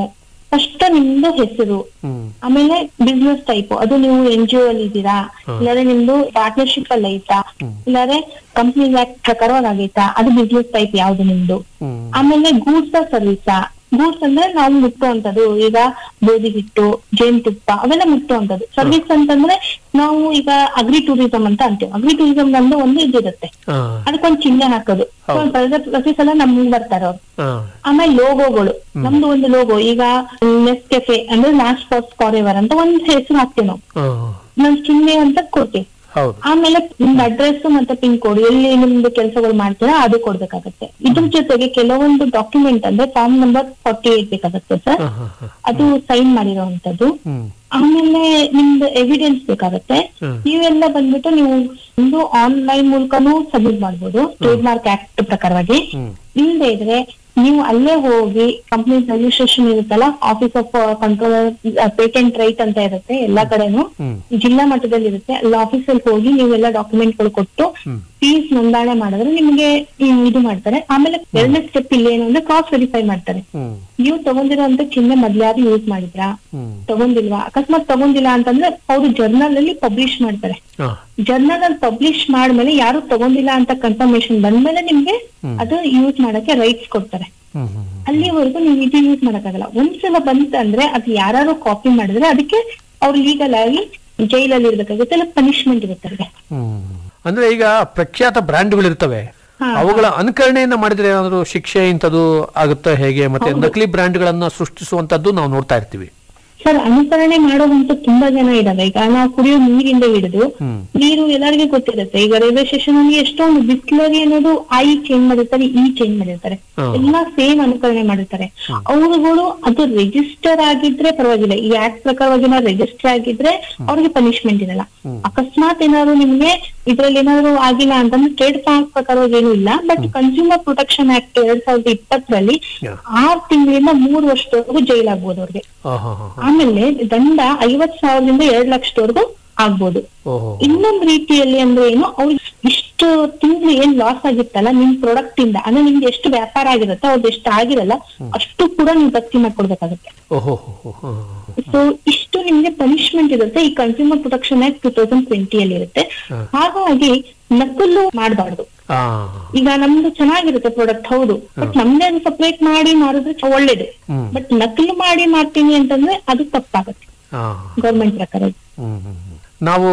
ಫಸ್ಟ್ ನಿಮ್ದು ಹೆಸರು ಆಮೇಲೆ ಬಿಸ್ನೆಸ್ ಟೈಪ್ ಅದು ನೀವು ಎನ್ ಜಿ ಅಲ್ಲಿ ಇದ್ದೀರಾ ಇಲ್ಲಾಂದ್ರೆ ನಿಮ್ದು ಪಾರ್ಟ್ನರ್ಶಿಪ್ ಅಲ್ಲಿ ಐತಾ ಇಲ್ಲಾಂದ್ರೆ ಕಂಪ್ನಿ ಆಕ್ಟ್ ಪ್ರಕಾರವಾಗಿ ಆಗೈತಾ ಅದು ಬಿಸ್ನೆಸ್ ಟೈಪ್ ಯಾವ್ದು ನಿಮ್ದು ಆಮೇಲೆ ಗೂಡ್ಸ್ ಸರ್ವಿಸಾ ಗೂಡ್ಸ್ ಅಂದ್ರೆ ನಾವು ಮುಟ್ಟುವಂತದ್ದು ಈಗ ಗೋಧಿ ಹಿಟ್ಟು ಜೇನುತುಪ್ಪ ಅವೆಲ್ಲ ಮುಟ್ಟುವಂತದ್ದು ಸರ್ವಿಸ್ ಅಂತಂದ್ರೆ ನಾವು ಈಗ ಅಗ್ರಿ ಟೂರಿಸಂ ಅಂತ ಅಂತೀವಿ ಅಗ್ರಿ ಟೂರಿಸಂ ಅಂದ್ರೆ ಒಂದು ಇದಿರುತ್ತೆ ಹಾ ಅದಕ್ಕೊಂದು ಚಿಹ್ನೆ ಹಾಕೋದು So, ಪ್ರತಿ- ಪ್ರತಿ ಸಲ ನಮ್ಗೆ ಬರ್ತಾರೆ ಅವ್ರು ಹಾ ಆಮೇಲೆ ಲೋಗೋಗಳು ನಮ್ದು ಒಂದು ಲೋಗೋ ಈಗ ನೆಸ್ ಕೆಫೆ ಅಂದ್ರೆ ಲಾಸ್ಟ್ ಫಾಸ್ಟ್ ಫಾರ್ ಅಂತ ಒಂದ್ ಹೆಸರು ಹಾಕ್ತೀವಿ ನಾವು ಹಾ ನಮ್ ಚಿಹ್ನೆ ಅಂತ ಕೊಡ್ತೀವಿ ಹೌದು ಆಮೇಲೆ ನಿಮ್ದು ಅಡ್ರೆಸ್ ಮತ್ತೆ ಪಿನ್ ಕೋಡ್ ಎಲ್ಲಿ ನಿಮ್ದು ಕೆಲಸಗಳು ಮಾಡ್ತೀರಾ ಅದು ಕೊಡ್ಬೇಕಾಗತ್ತೆ ಇದ್ರ ಜೊತೆಗೆ ಕೆಲವೊಂದು ಡಾಕ್ಯುಮೆಂಟ್ ಅಂದ್ರೆ ಫಾರ್ಮ್ ನಂಬರ್ ಫಾರ್ಟಿ ಏಟ್ ಬೇಕಾಗತ್ತೆ ಸರ್ ಹಾ ಹಾ ಹಾ ಅದು ಸೈನ್ ಮಾಡಿರೋವಂಥದ್ದು ಹ್ಮ್ ಆಮೇಲೆ ನಿಮ್ದು ಎವಿಡೆನ್ಸ್ ಬೇಕಾಗತ್ತೆ ಹ್ಮ್. ನೀವೆಲ್ಲ ಬಂದ್ಬಿಟ್ಟು ನೀವು ಒಂದು ಆನ್ಲೈನ್ ಮೂಲಕನೂ ಸಬ್ಮಿಟ್ ಮಾಡ್ಬೋದು ಟ್ರೇಡ್ ಮಾರ್ಕ್ ಆಕ್ಟ್ ಪ್ರಕಾರವಾಗಿ ಹ್ಮ್. ಇಲ್ಲದೆ ಇದ್ರೆ ನೀವು ಅಲ್ಲೇ ಹೋಗಿ ಕಂಪ್ನಿ ರಿಜಿಸ್ಟ್ರೇಷನ್ ಇರುತ್ತಲ್ಲ office of controller patent right ಅಂತ ಇರುತ್ತೆ ಎಲ್ಲಾ ಕಡೆನೂ ಹ್ಮ್. ಜಿಲ್ಲಾ ಮಟ್ಟದಲ್ಲಿ ಇರುತ್ತೆ ಅಲ್ಲಿ ಆಫೀಸಲ್ಲಿ ಹೋಗಿ ನೀವೆಲ್ಲ ಡಾಕ್ಯುಮೆಂಟ್ ಗಳು ಕೊಟ್ಟು ಫೀಸ್ ನೋಂದಣಿ ಮಾಡಿದ್ರೆ ನಿಮ್ಗೆ ಹ್ಮ್, ಇದು ಮಾಡ್ತಾರೆ ಆಮೇಲೆ ಎರಡನೇ ಸ್ಟೆಪ್ ಇಲ್ಲಿ ಏನು ಅಂದ್ರೆ ಕ್ರಾಸ್ ವೆರಿಫೈ ಮಾಡ್ತಾರೆ ಹ್ಮ್ ನೀವು ತಗೊಂಡಿರೋಂತ ಚಿಹ್ನೆ ಮೊದ್ಲಾರು ಯೂಸ್ ಮಾಡಿದ್ರಾ ಹ್ಮ್ ತಗೊಂಡಿಲ್ವಾ ಅಕಸ್ಮಾತ್ ತಗೊಂಡಿಲ್ಲ ಅಂತಂದ್ರೆ ಅವರು ಜರ್ನಲ್ ಅಲ್ಲಿ ಪಬ್ಲಿಷ್ ಮಾಡ್ತಾರೆ ಹಾ ಜರ್ನಲ್ ಅಲ್ಲಿ ಪಬ್ಲಿಷ್ ಮಾಡ್ಮೇಲೆ ಯಾರು ತಗೊಂಡಿಲ್ಲ ಅಂತ ಕನ್ಫರ್ಮೇಶನ್ ಬಂದ್ಮೇಲೆ ನಿಮ್ಗೆ ಅದು ಯೂಸ್ ಮಾಡಕ್ಕೆ ರೈಟ್ಸ್ ಕೊಡ್ತಾರೆ ಹ್ಮ್ ಹ್ಮ್ ಅಲ್ಲಿವರೆಗೂ ನೀವು ಇದು ಯೂಸ್ ಮಾಡಕ್ಕಾಗಲ್ಲ ಒಂದ್ಸಲ ಬಂತಂದ್ರೆ ಅದು ಯಾರು ಕಾಪಿ ಮಾಡಿದ್ರೆ ಅದಕ್ಕೆ ಅವ್ರು ಲೀಗಲ್ ಆಗಿ ಜೈಲಲ್ಲಿ ಇರ್ಬೇಕಾಗುತ್ತೆ ಇಲ್ಲ ಪನಿಷ್ಮೆಂಟ್ ಇರುತ್ತೆ ಅವ್ರಿಗೆ ಹ್ಮ್. ಅಂದ್ರೆ ಈಗ ಪ್ರಖ್ಯಾತ ಬ್ರ್ಯಾಂಡ್ಗಳು ಇರ್ತವೆ ಹಾ. ಅವುಗಳ ಅನುಕರಣೆಯನ್ನ ಮಾಡಿದ್ರೆ ಏನಾದ್ರು ಶಿಕ್ಷೆ ಇಂಥದ್ದು ಆಗುತ್ತಾ ಹೇಗೆ ಮತ್ತೆ ನಕಲಿ ಬ್ರ್ಯಾಂಡ್ಗಳನ್ನ ಸೃಷ್ಟಿಸುವಂತದ್ದು ನಾವು ನೋಡ್ತಾ ಇರ್ತೀವಿ ಸರ್ ಅನುಸರಣೆ ಮಾಡೋದಂತೂ ತುಂಬಾ ಜನ ಇದಾವೆ ಈಗ ನಾವು ಕುಡಿಯೋ ನೀರಿಂದ ಹಿಡಿದು ನೀರು ಎಲ್ಲರಿಗೂ ಗೊತ್ತಿರುತ್ತೆ ಈಗ ರೈಲ್ವೆ ಸ್ಟೇಷನ್ ಅಲ್ಲಿ ಎಷ್ಟೊಂದು ಬಿಸ್ಲರಿ ಅನ್ನೋದು ಐ ಚೇಂಜ್ ಮಾಡಿರ್ತಾರೆ ಈ ಚೇಂಜ್ ಮಾಡಿರ್ತಾರೆ ಹ್ಮ್. ಎಲ್ಲಾ ಸೇಮ್ ಅನುಕರಣೆ ಮಾಡಿರ್ತಾರೆ ಅವರುಗಳು ಅದು ರಿಜಿಸ್ಟರ್ ಆಗಿದ್ರೆ ಪರವಾಗಿಲ್ಲ ಈ ಆಕ್ಟ್ ಪ್ರಕಾರವಾಗಿ ನಾವು ರಿಜಿಸ್ಟರ್ ಆಗಿದ್ರೆ ಅವ್ರಿಗೆ ಪನಿಷ್ಮೆಂಟ್ ಇರಲ್ಲ ಅಕಸ್ಮಾತ್ ಏನಾದ್ರು ನಿಮ್ಗೆ ಇದ್ರಲ್ಲಿ ಏನಾದ್ರು ಆಗಿಲ್ಲ ಅಂತಂದ್ರೆ ಟ್ರೇಡ್ ಮಾರ್ಕ್ ಪ್ರಕಾರವಾಗಿ ಏನು ಇಲ್ಲ ಬಟ್ ಕನ್ಸ್ಯೂಮರ್ ಪ್ರೊಟೆಕ್ಷನ್ ಆಕ್ಟ್ ಎರಡ್ ಸಾವಿರದ ಇಪ್ಪತ್ತರಲ್ಲಿ Yeah. ಆರು ತಿಂಗಳಿಂದ ಮೂರು ವರ್ಷದವರೆಗೂ ಜೈಲ್ ಆಗ್ಬೋದು ಅವ್ರಿಗೆ ಹಾ ಹಾ ಹಾ ಆಮೇಲೆ ದಂಡ ಐವತ್ ಸಾವಿರದಿಂದ ಎರಡ್ ಲಕ್ಷದವರೆಗೂ ಆಗ್ಬೋದು ಓಹೋ ಇನ್ನೊಂದ್ ರೀತಿಯಲ್ಲಿ ಅಂದ್ರೆ ಏನು ಅವ್ರಿಗೆ ಇಷ್ಟು ತಿಂಗಳು ಏನ್ ಲಾಸ್ ಆಗಿತ್ತಲ್ಲ ನಿಮ್ ಪ್ರಾಡಕ್ಟ್ ಇಂದ ಅಂದ್ರೆ ನಿಮ್ಗೆ ಎಷ್ಟು ವ್ಯಾಪಾರ ಆಗಿರುತ್ತೆ ಅವ್ರದ್ದು ಎಷ್ಟು ಆಗಿರಲ್ಲ ಅಷ್ಟು ಕೂಡ ನೀವು ಭರ್ತಿ ಮಾಡ್ಕೊಡ್ಬೇಕಾಗುತ್ತೆ ಓಹೋ ಹೋ, ಹೋ, ಸೊ ಇಷ್ಟು ನಿಮ್ಗೆ ಪನಿಷ್ಮೆಂಟ್ ಇರುತ್ತೆ ಈ consumer protection act two thousand ಟ್ವೆಂಟಿಯಲ್ಲಿ ಇರುತ್ತೆ ಹಾಗಾಗಿ ನಕಲು ಮಾಡಬಾರ್ದು ಹಾ ಈಗ ನಮ್ದು ಚೆನ್ನಾಗಿರುತ್ತೆ ಪ್ರಾಡಕ್ಟ್ ಹೌದು ಬಟ್ ನಮ್ದೇ ಅದು ಸಪರೇಟ್ ಮಾಡಿ ಮಾರಿದ್ರೆ ಚ- ಒಳ್ಳೇದು ಹ್ಮ್. ಬಟ್ ನಕಲು ಮಾಡಿ ಮಾಡ್ತೀನಿ ಅಂತಂದ್ರೆ ಅದು ತಪ್ಪಾಗುತ್ತೆ ಹಾ ಗೌರ್ಮೆಂಟ್ ಪ್ರಕಾರ ಹ್ಮ್, ಹ್ಮ್, ಹ್ಮ್. ನಾವು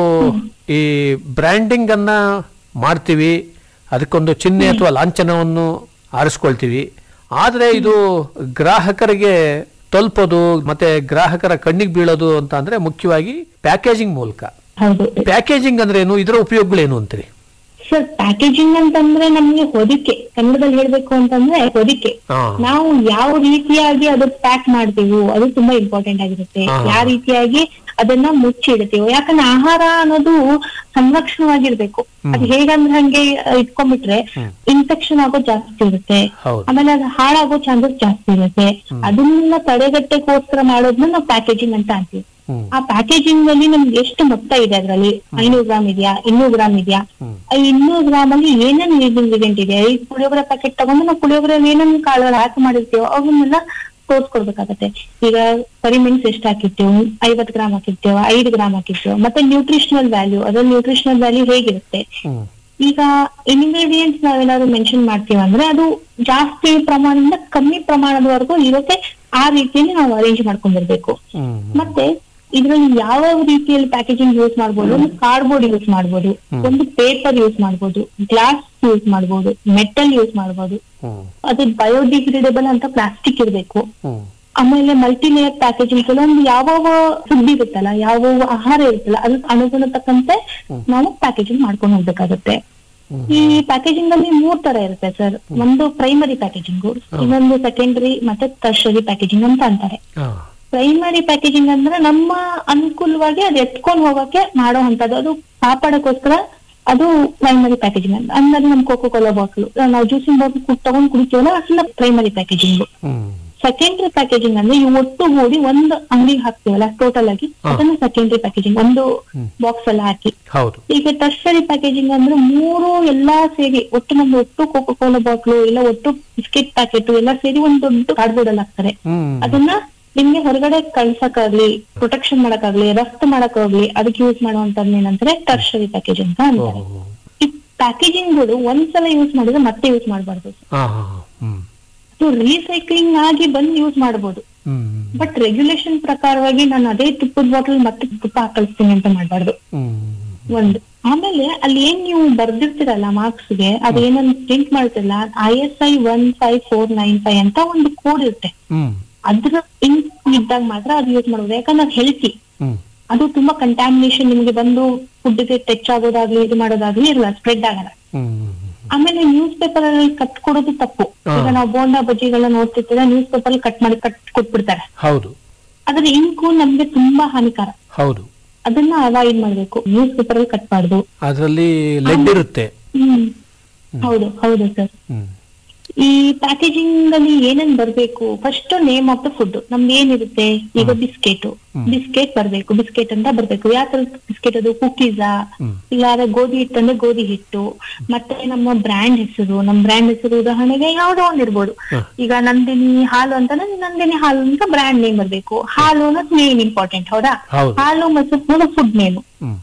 ಈ ಬ್ರ್ಯಾಂಡಿಂಗ್ ಅನ್ನ ಮಾಡ್ತೀವಿ ಅದಕ್ಕೊಂದು ಚಿಹ್ನೆ ಅಥವಾ ಲಾಂಛನವನ್ನು ಆರಿಸ್ಕೊಳ್ತೀವಿ ಆದ್ರೆ ಇದು ಗ್ರಾಹಕರಿಗೆ ತಲುಪೋದು ಮತ್ತೆ ಗ್ರಾಹಕರ ಕಣ್ಣಿಗೆ ಬೀಳೋದು ಅಂತ ಅಂದ್ರೆ ಮುಖ್ಯವಾಗಿ ಪ್ಯಾಕೇಜಿಂಗ್ ಮೂಲಕ ಹೌದು ಪ್ಯಾಕೇಜಿಂಗ್ ಅಂದ್ರೆ ಏನು ಇದರ ಉಪಯೋಗಗಳೇನು ಅಂತೀರಿ ಸರ್ ಪ್ಯಾಕೇಜಿಂಗ್ ಅಂತಂದ್ರೆ ನಮ್ಗೆ ಹೊದಿಕೆ ಕನ್ನಡದಲ್ಲಿ ಹೇಳ್ಬೇಕು ಅಂತಂದ್ರೆ ಹೊದಿಕೆ ಹಾ. ನಾವು ಯಾವ ರೀತಿಯಾಗಿ ಅದು ಪ್ಯಾಕ್ ಮಾಡ್ತೀವೋ ಅದು ತುಂಬಾ ಇಂಪಾರ್ಟೆಂಟ್ ಆಗಿರುತ್ತೆ ಹಾ. ಯಾವ ರೀತಿಯಾಗಿ ಅದನ್ನ ಮುಚ್ಚಿಡ್ತೀವೋ ಯಾಕಂದ್ರೆ ಆಹಾರ ಅನ್ನೋದು ಸಂರಕ್ಷಣವಾಗಿರ್ಬೇಕು ಅದು ಹೇಗಂದ್ರೆ ಹಂಗೆ ಆ, ಇಟ್ಕೊಂಡ್ಬಿಟ್ರೆ ಇನ್ಫೆಕ್ಷನ್ ಆಗೋ ಜಾಸ್ತಿ ಇರುತ್ತೆ ಹೌದು. ಆಮೇಲೆ ಅದು ಹಾಳಾಗೋ ಚಾನ್ಸಸ್ ಜಾಸ್ತಿ ಇರುತ್ತೆ ಅದನ್ನ ತಡೆಗಟ್ಟೆಗೋಸ್ಕರ ಮಾಡೋದನ್ನ ನಾವು ಪ್ಯಾಕೇಜಿಂಗ್ ಅಂತ ಅಂತೀವಿ ಹ್ಮ್. ಆ ಪ್ಯಾಕೇಜಿಂಗ್ ಅಲ್ಲಿ ನಮ್ಗೆ ಎಷ್ಟು ಮೊತ್ತ ಇದೆ ಅದ್ರಲ್ಲಿ ಐನೂರು ಗ್ರಾಮ್ ಇದೆಯಾ ಇನ್ನೂರು ಗ್ರಾಮ್ ಇದೆಯಾ ಆ ಇನ್ನೂರು ಗ್ರಾಮ್ ಅಲ್ಲಿ ಏನೇನ್ ಇಂಗ್ರೀಡಿಯಂಟ್ ಇದೆ ಈ ಪುಳಿಯೋಗರೆ ಪ್ಯಾಕೆಟ್ ತಗೊಂಡು ನಾವು ಪುಳಿಯೋಗರೆ ಏನೇನ್ ಕಾಳುಗಳು ಹಾಕಿ ಮಾಡಿರ್ತೀವೋ ಅವನ್ನೆಲ್ಲ ತೋರ್ಸ್ಕೊಡ್ಬೇಕಾಗತ್ತೆ ಈಗ ಕರಿಮೆಣಸು ಎಷ್ಟು ಹಾಕಿರ್ತೀವಿ ಐವತ್ ಗ್ರಾಮ್ ಹಾಕಿರ್ತೀವೋ ಐದು ಗ್ರಾಮ್ ಹಾಕಿರ್ತೀವೋ ಮತ್ತೆ ನ್ಯೂಟ್ರಿಷನಲ್ ವ್ಯಾಲ್ಯೂ ಅದ್ರಲ್ಲಿ ನ್ಯೂಟ್ರಿಷನಲ್ ವ್ಯಾಲ್ಯೂ ಹೇಗಿರುತ್ತೆ ಹ್ಮ್. ಈಗ ಇಂಗ್ರೀಡಿಯೆಂಟ್ಸ್ ನಾವೇನಾದ್ರು ಮೆನ್ಷನ್ ಮಾಡ್ತೀವಿ ಅಂದ್ರೆ ಅದು ಜಾಸ್ತಿ ಪ್ರಮಾಣದಿಂದ ಕಮ್ಮಿ ಪ್ರಮಾಣದವರೆಗೂ ಇರೋಕೆ ಆ ರೀತಿಯಲ್ಲಿ ನಾವು ಅರೇಂಜ್ ಮಾಡ್ಕೊಂಡಿರ್ಬೇಕು ಹ್ಮ್. ಮತ್ತೆ ಇದ್ರಲ್ಲಿ ಯಾವ ರೀತಿಯಲ್ಲಿ ಪ್ಯಾಕೇಜಿಂಗ್ ಯೂಸ್ ಮಾಡ್ಬೋದು ಒಂದು ಕಾರ್ಡ್ಬೋರ್ಡ್ ಯೂಸ್ ಮಾಡ್ಬೋದು ಒಂದು ಪೇಪರ್ ಯೂಸ್ ಮಾಡ್ಬೋದು ಗ್ಲಾಸ್ ಯೂಸ್ ಮಾಡ್ಬೋದು ಮೆಟಲ್ ಯೂಸ್ ಮಾಡ್ಬೋದು ಹ್ಮ್. ಅದು ಬಯೋಡಿಗ್ರೇಡೇಬಲ್ ಅಂತ ಪ್ಲಾಸ್ಟಿಕ್ ಇರಬೇಕು ಹ್ಮ್. ಆಮೇಲೆ ಮಲ್ಟಿ ಲೇಯರ್ ಪ್ಯಾಕೇಜಿಂಗ್ ಕೆಲವೊಂದು ಯಾವ ಫುಡ್ ಇರುತ್ತಲ್ಲ ಯಾವ ಆಹಾರ ಇರುತ್ತಲ್ಲ ಅದಕ್ಕೆ ಅನುಗುಣ ತಕ್ಕಂತೆ ನಾವು ಪ್ಯಾಕೇಜಿಂಗ್ ಮಾಡ್ಕೊಂಡು ಹೋಗ್ಬೇಕಾಗುತ್ತೆ ಈ ಪ್ಯಾಕೇಜಿಂಗ್ ಅಲ್ಲಿ ಮೂರ್ ತರ ಇರುತ್ತೆ ಸರ್ ಒಂದು ಪ್ರೈಮರಿ ಪ್ಯಾಕೇಜಿಂಗ್ ಇನ್ನೊಂದು ಸೆಕೆಂಡರಿ ಮತ್ತೆ ಟರ್ಷರಿ ಪ್ಯಾಕೇಜಿಂಗ್ ಅಂತ ಅಂತಾರೆ ಹಾ. ಪ್ರೈಮರಿ ಪ್ಯಾಕೇಜಿಂಗ್ ಅಂದ್ರೆ ನಮ್ಮ ಅನುಕೂಲವಾಗಿ ಅದು ಎತ್ಕೊಂಡು ಹೋಗಕ್ಕೆ ಮಾಡೋ ಅಂತದ್ದು ಅದು ಕಾಪಾಡಕ್ಕೋಸ್ಕರ ಅದು ಪ್ರೈಮರಿ ಪ್ಯಾಕೇಜಿಂಗ್ ಅಂತ ಅಂದ್ರೆ ನಮ್ ಕೋಕೋ ಕೋಲಾ ಬಾಟ್ಲು ನಾವು ಜ್ಯೂಸಿಂಗ್ ಬಾಟ್ಲ್ ತಗೊಂಡ್ ಕುಡಿತೀವಲ್ಲ ಅದನ್ನ ಪ್ರೈಮರಿ ಪ್ಯಾಕೇಜಿಂಗ್ ಹ್ಮ್. ಸೆಕೆಂಡರಿ ಪ್ಯಾಕೇಜಿಂಗ್ ಅಂದ್ರೆ ಇವು ಒಟ್ಟುಗೂಡಿ ಒಂದು ಅಂಗಡಿಗೆ ಹಾಕ್ತೀವಲ್ಲ ಟೋಟಲ್ ಆಗಿ ಅದನ್ನ ಸೆಕೆಂಡರಿ ಪ್ಯಾಕೇಜಿಂಗ್ ಒಂದು ಬಾಕ್ಸ್ ಎಲ್ಲ ಹಾಕಿ ಹೌದು ಈಗ ಟರ್ಸರಿ ಪ್ಯಾಕೇಜಿಂಗ್ ಅಂದ್ರೆ ಮೂರು ಎಲ್ಲಾ ಸೇರಿ ಒಟ್ಟು ನಮ್ದು ಒಟ್ಟು ಕೋಕೋ ಕೋಲಾ ಬಾಟ್ಲು ಇಲ್ಲ ಒಟ್ಟು ಬಿಸ್ಕೆಟ್ ಪ್ಯಾಕೆಟ್ ಎಲ್ಲ ಸೇರಿ ಒಂದು ದೊಡ್ಡ ಕಾರ್ಡ್ಬೋರ್ಡ್ ಅಲ್ಲಿ ಹಾಕ್ತಾರೆ ಹ್ಮ್. ಅದನ್ನ ನಿಮ್ಗೆ ಹೊರಗಡೆ ಕಳ್ಸಕ್ಕಾಗ್ಲಿ ಪ್ರೊಟೆಕ್ಷನ್ ಮಾಡಕ್ಕಾಗ್ಲಿ ರಫ್ತು ಮಾಡಕ್ಕಾಗ್ಲಿ ಅದಕ್ಕೆ ಯೂಸ್ ಮಾಡುವಂತದ್ದು ಏನಂದ್ರೆ ಟರ್ಷರಿ ಪ್ಯಾಕೇಜಿಂಗ್ ಅಂತ ಅಂತಾರೆ ಈ ಪ್ಯಾಕೇಜಿಂಗ್ ಗಳು ಒಂದ್ಸಲ ಯೂಸ್ ಮಾಡಿದ್ರೆ ಮತ್ತೆ ಯೂಸ್ ಮಾಡಬಾರ್ದು ಹಾ ಹಾ ಹ್ಮ್ ಅದು ರೀಸೈಕ್ಲಿಂಗ್ ಆಗಿ ಬಂದು ಯೂಸ್ ಮಾಡಬಹುದು ಹ್ಮ್ ಬಟ್ ರೆಗ್ಯುಲೇಷನ್ ಪ್ರಕಾರವಾಗಿ ನಾನು ಅದೇ ತುಪ್ಪದ ಬಾಟಲ್ ಮತ್ತೆ ತುಪ್ಪ ಹಾಕಳಿಸ್ತೀನಿ ಅಂತ ಮಾಡಬಾರ್ದು ಹ್ಮ್ ಒಂದು ಆಮೇಲೆ ಅಲ್ಲಿ ಏನ್ ನೀವು ಬರ್ದಿರ್ತೀರಲ್ಲ ಮಾರ್ಕ್ಸ್ ಗೆ ಅದೇನೊಂದು ಪ್ರಿಂಟ್ ಮಾಡ್ತಿರಲ್ಲ I S I one five four nine five ಅಂತ ಒಂದು ಕೋಡ್ ಇರುತ್ತೆ ಹ್ಮ್ ಅದ್ರ ಇಂಕ್ ಇದ್ದಾಗ ಮಾತ್ರ ಅದು ಯೂಸ್ ಮಾಡೋದು ಯಾಕಂದ್ರೆ ಅದು ಹೆಲ್ತಿ ಹ್ಮ್ ಅದು ತುಂಬಾ ಕಂಟ್ಯಾಮಿನೇಷನ್ ನಿಮ್ಗೆ ಬಂದು ಫುಡ್ಗೆ ಟಚ್ ಆಗೋದಾಗ್ಲಿ ಇದು ಮಾಡೋದಾಗ್ಲಿ ಇರಲ್ಲ ಸ್ಪ್ರೆಡ್ ಆಗಲ್ಲ ಹ್ಮ್ ಆಮೇಲೆ ನ್ಯೂಸ್ ಪೇಪರ್ ಅಲ್ಲಿ ಕಟ್ ಕೊಡೋದು ತಪ್ಪು ಹಾ. ಈಗ ನಾವು ಬೋಂಡಾ ಬಜ್ಜಿಗಳನ್ನ ನೋಡ್ತಿರ್ತೀರ ನ್ಯೂಸ್ ಪೇಪರ್ ಅಲ್ಲಿ ಕಟ್ ಮಾಡಿ ಕಟ್ ಕೊಟ್ಬಿಡ್ತಾರೆ ಹೌದು ಅದ್ರ ಇಂಕು ನಮ್ಗೆ ತುಂಬಾ ಹಾನಿಕಾರ ಹೌದು ಅದನ್ನ ಅವಾಯ್ಡ್ ಮಾಡ್ಬೇಕು ನ್ಯೂಸ್ ಪೇಪರ್ ಅಲ್ಲಿ ಕಟ್ ಮಾಡುದು ಅದರಲ್ಲಿ ಲೆಡ್ ಇರುತ್ತೆ ಹ್ಮ್ ಹೌದು ಹೌದು ಸರ್ ಹ್ಮ್ ಈ ಪ್ಯಾಕೇಜಿಂಗ್ ಅಲ್ಲಿ ಏನೇನ್ ಬರ್ಬೇಕು first name of the food ನಮ್ದು ಏನಿರುತ್ತೆ ಈಗ ಬಿಸ್ಕೆಟ್ ಬಿಸ್ಕೆಟ್ ಬರ್ಬೇಕು ಬಿಸ್ಕೆಟ್ ಅಂತ ಬರ್ಬೇಕು ಯಾವ ತರದ ಬಿಸ್ಕೆಟ್ ಅದು ಕುಕೀಸಾ ಇಲ್ಲ ಗೋಧಿ ಹಿಟ್ಟು ಅಂದ್ರೆ ಗೋಧಿ ಹಿಟ್ಟು ಮತ್ತೆ ನಮ್ಮ ಬ್ರ್ಯಾಂಡ್ ಹೆಸರು ನಮ್ ಬ್ರ್ಯಾಂಡ್ ಹೆಸರು ಉದಾಹರಣೆಗೆ ಯಾವ್ದೋ ಒಂದ್ ಇರ್ಬೋದು ಈಗ ನಂದಿನಿ ಹಾಲು ಅಂತಂದ್ರೆ ನಂದಿನಿ ಹಾಲು ಅಂತ ಬ್ರ್ಯಾಂಡ್ ನೇಮ್ ಬರ್ಬೇಕು ಹಾಲು ಅನ್ನೋದು ಮೇನ್ ಇಂಪಾರ್ಟೆಂಟ್ ಹೌದಾ ಹೌದು. ಹಾಲು ಮೊಸರು ಫುಡ್ ನೇಮ್ ಹ್ಮ್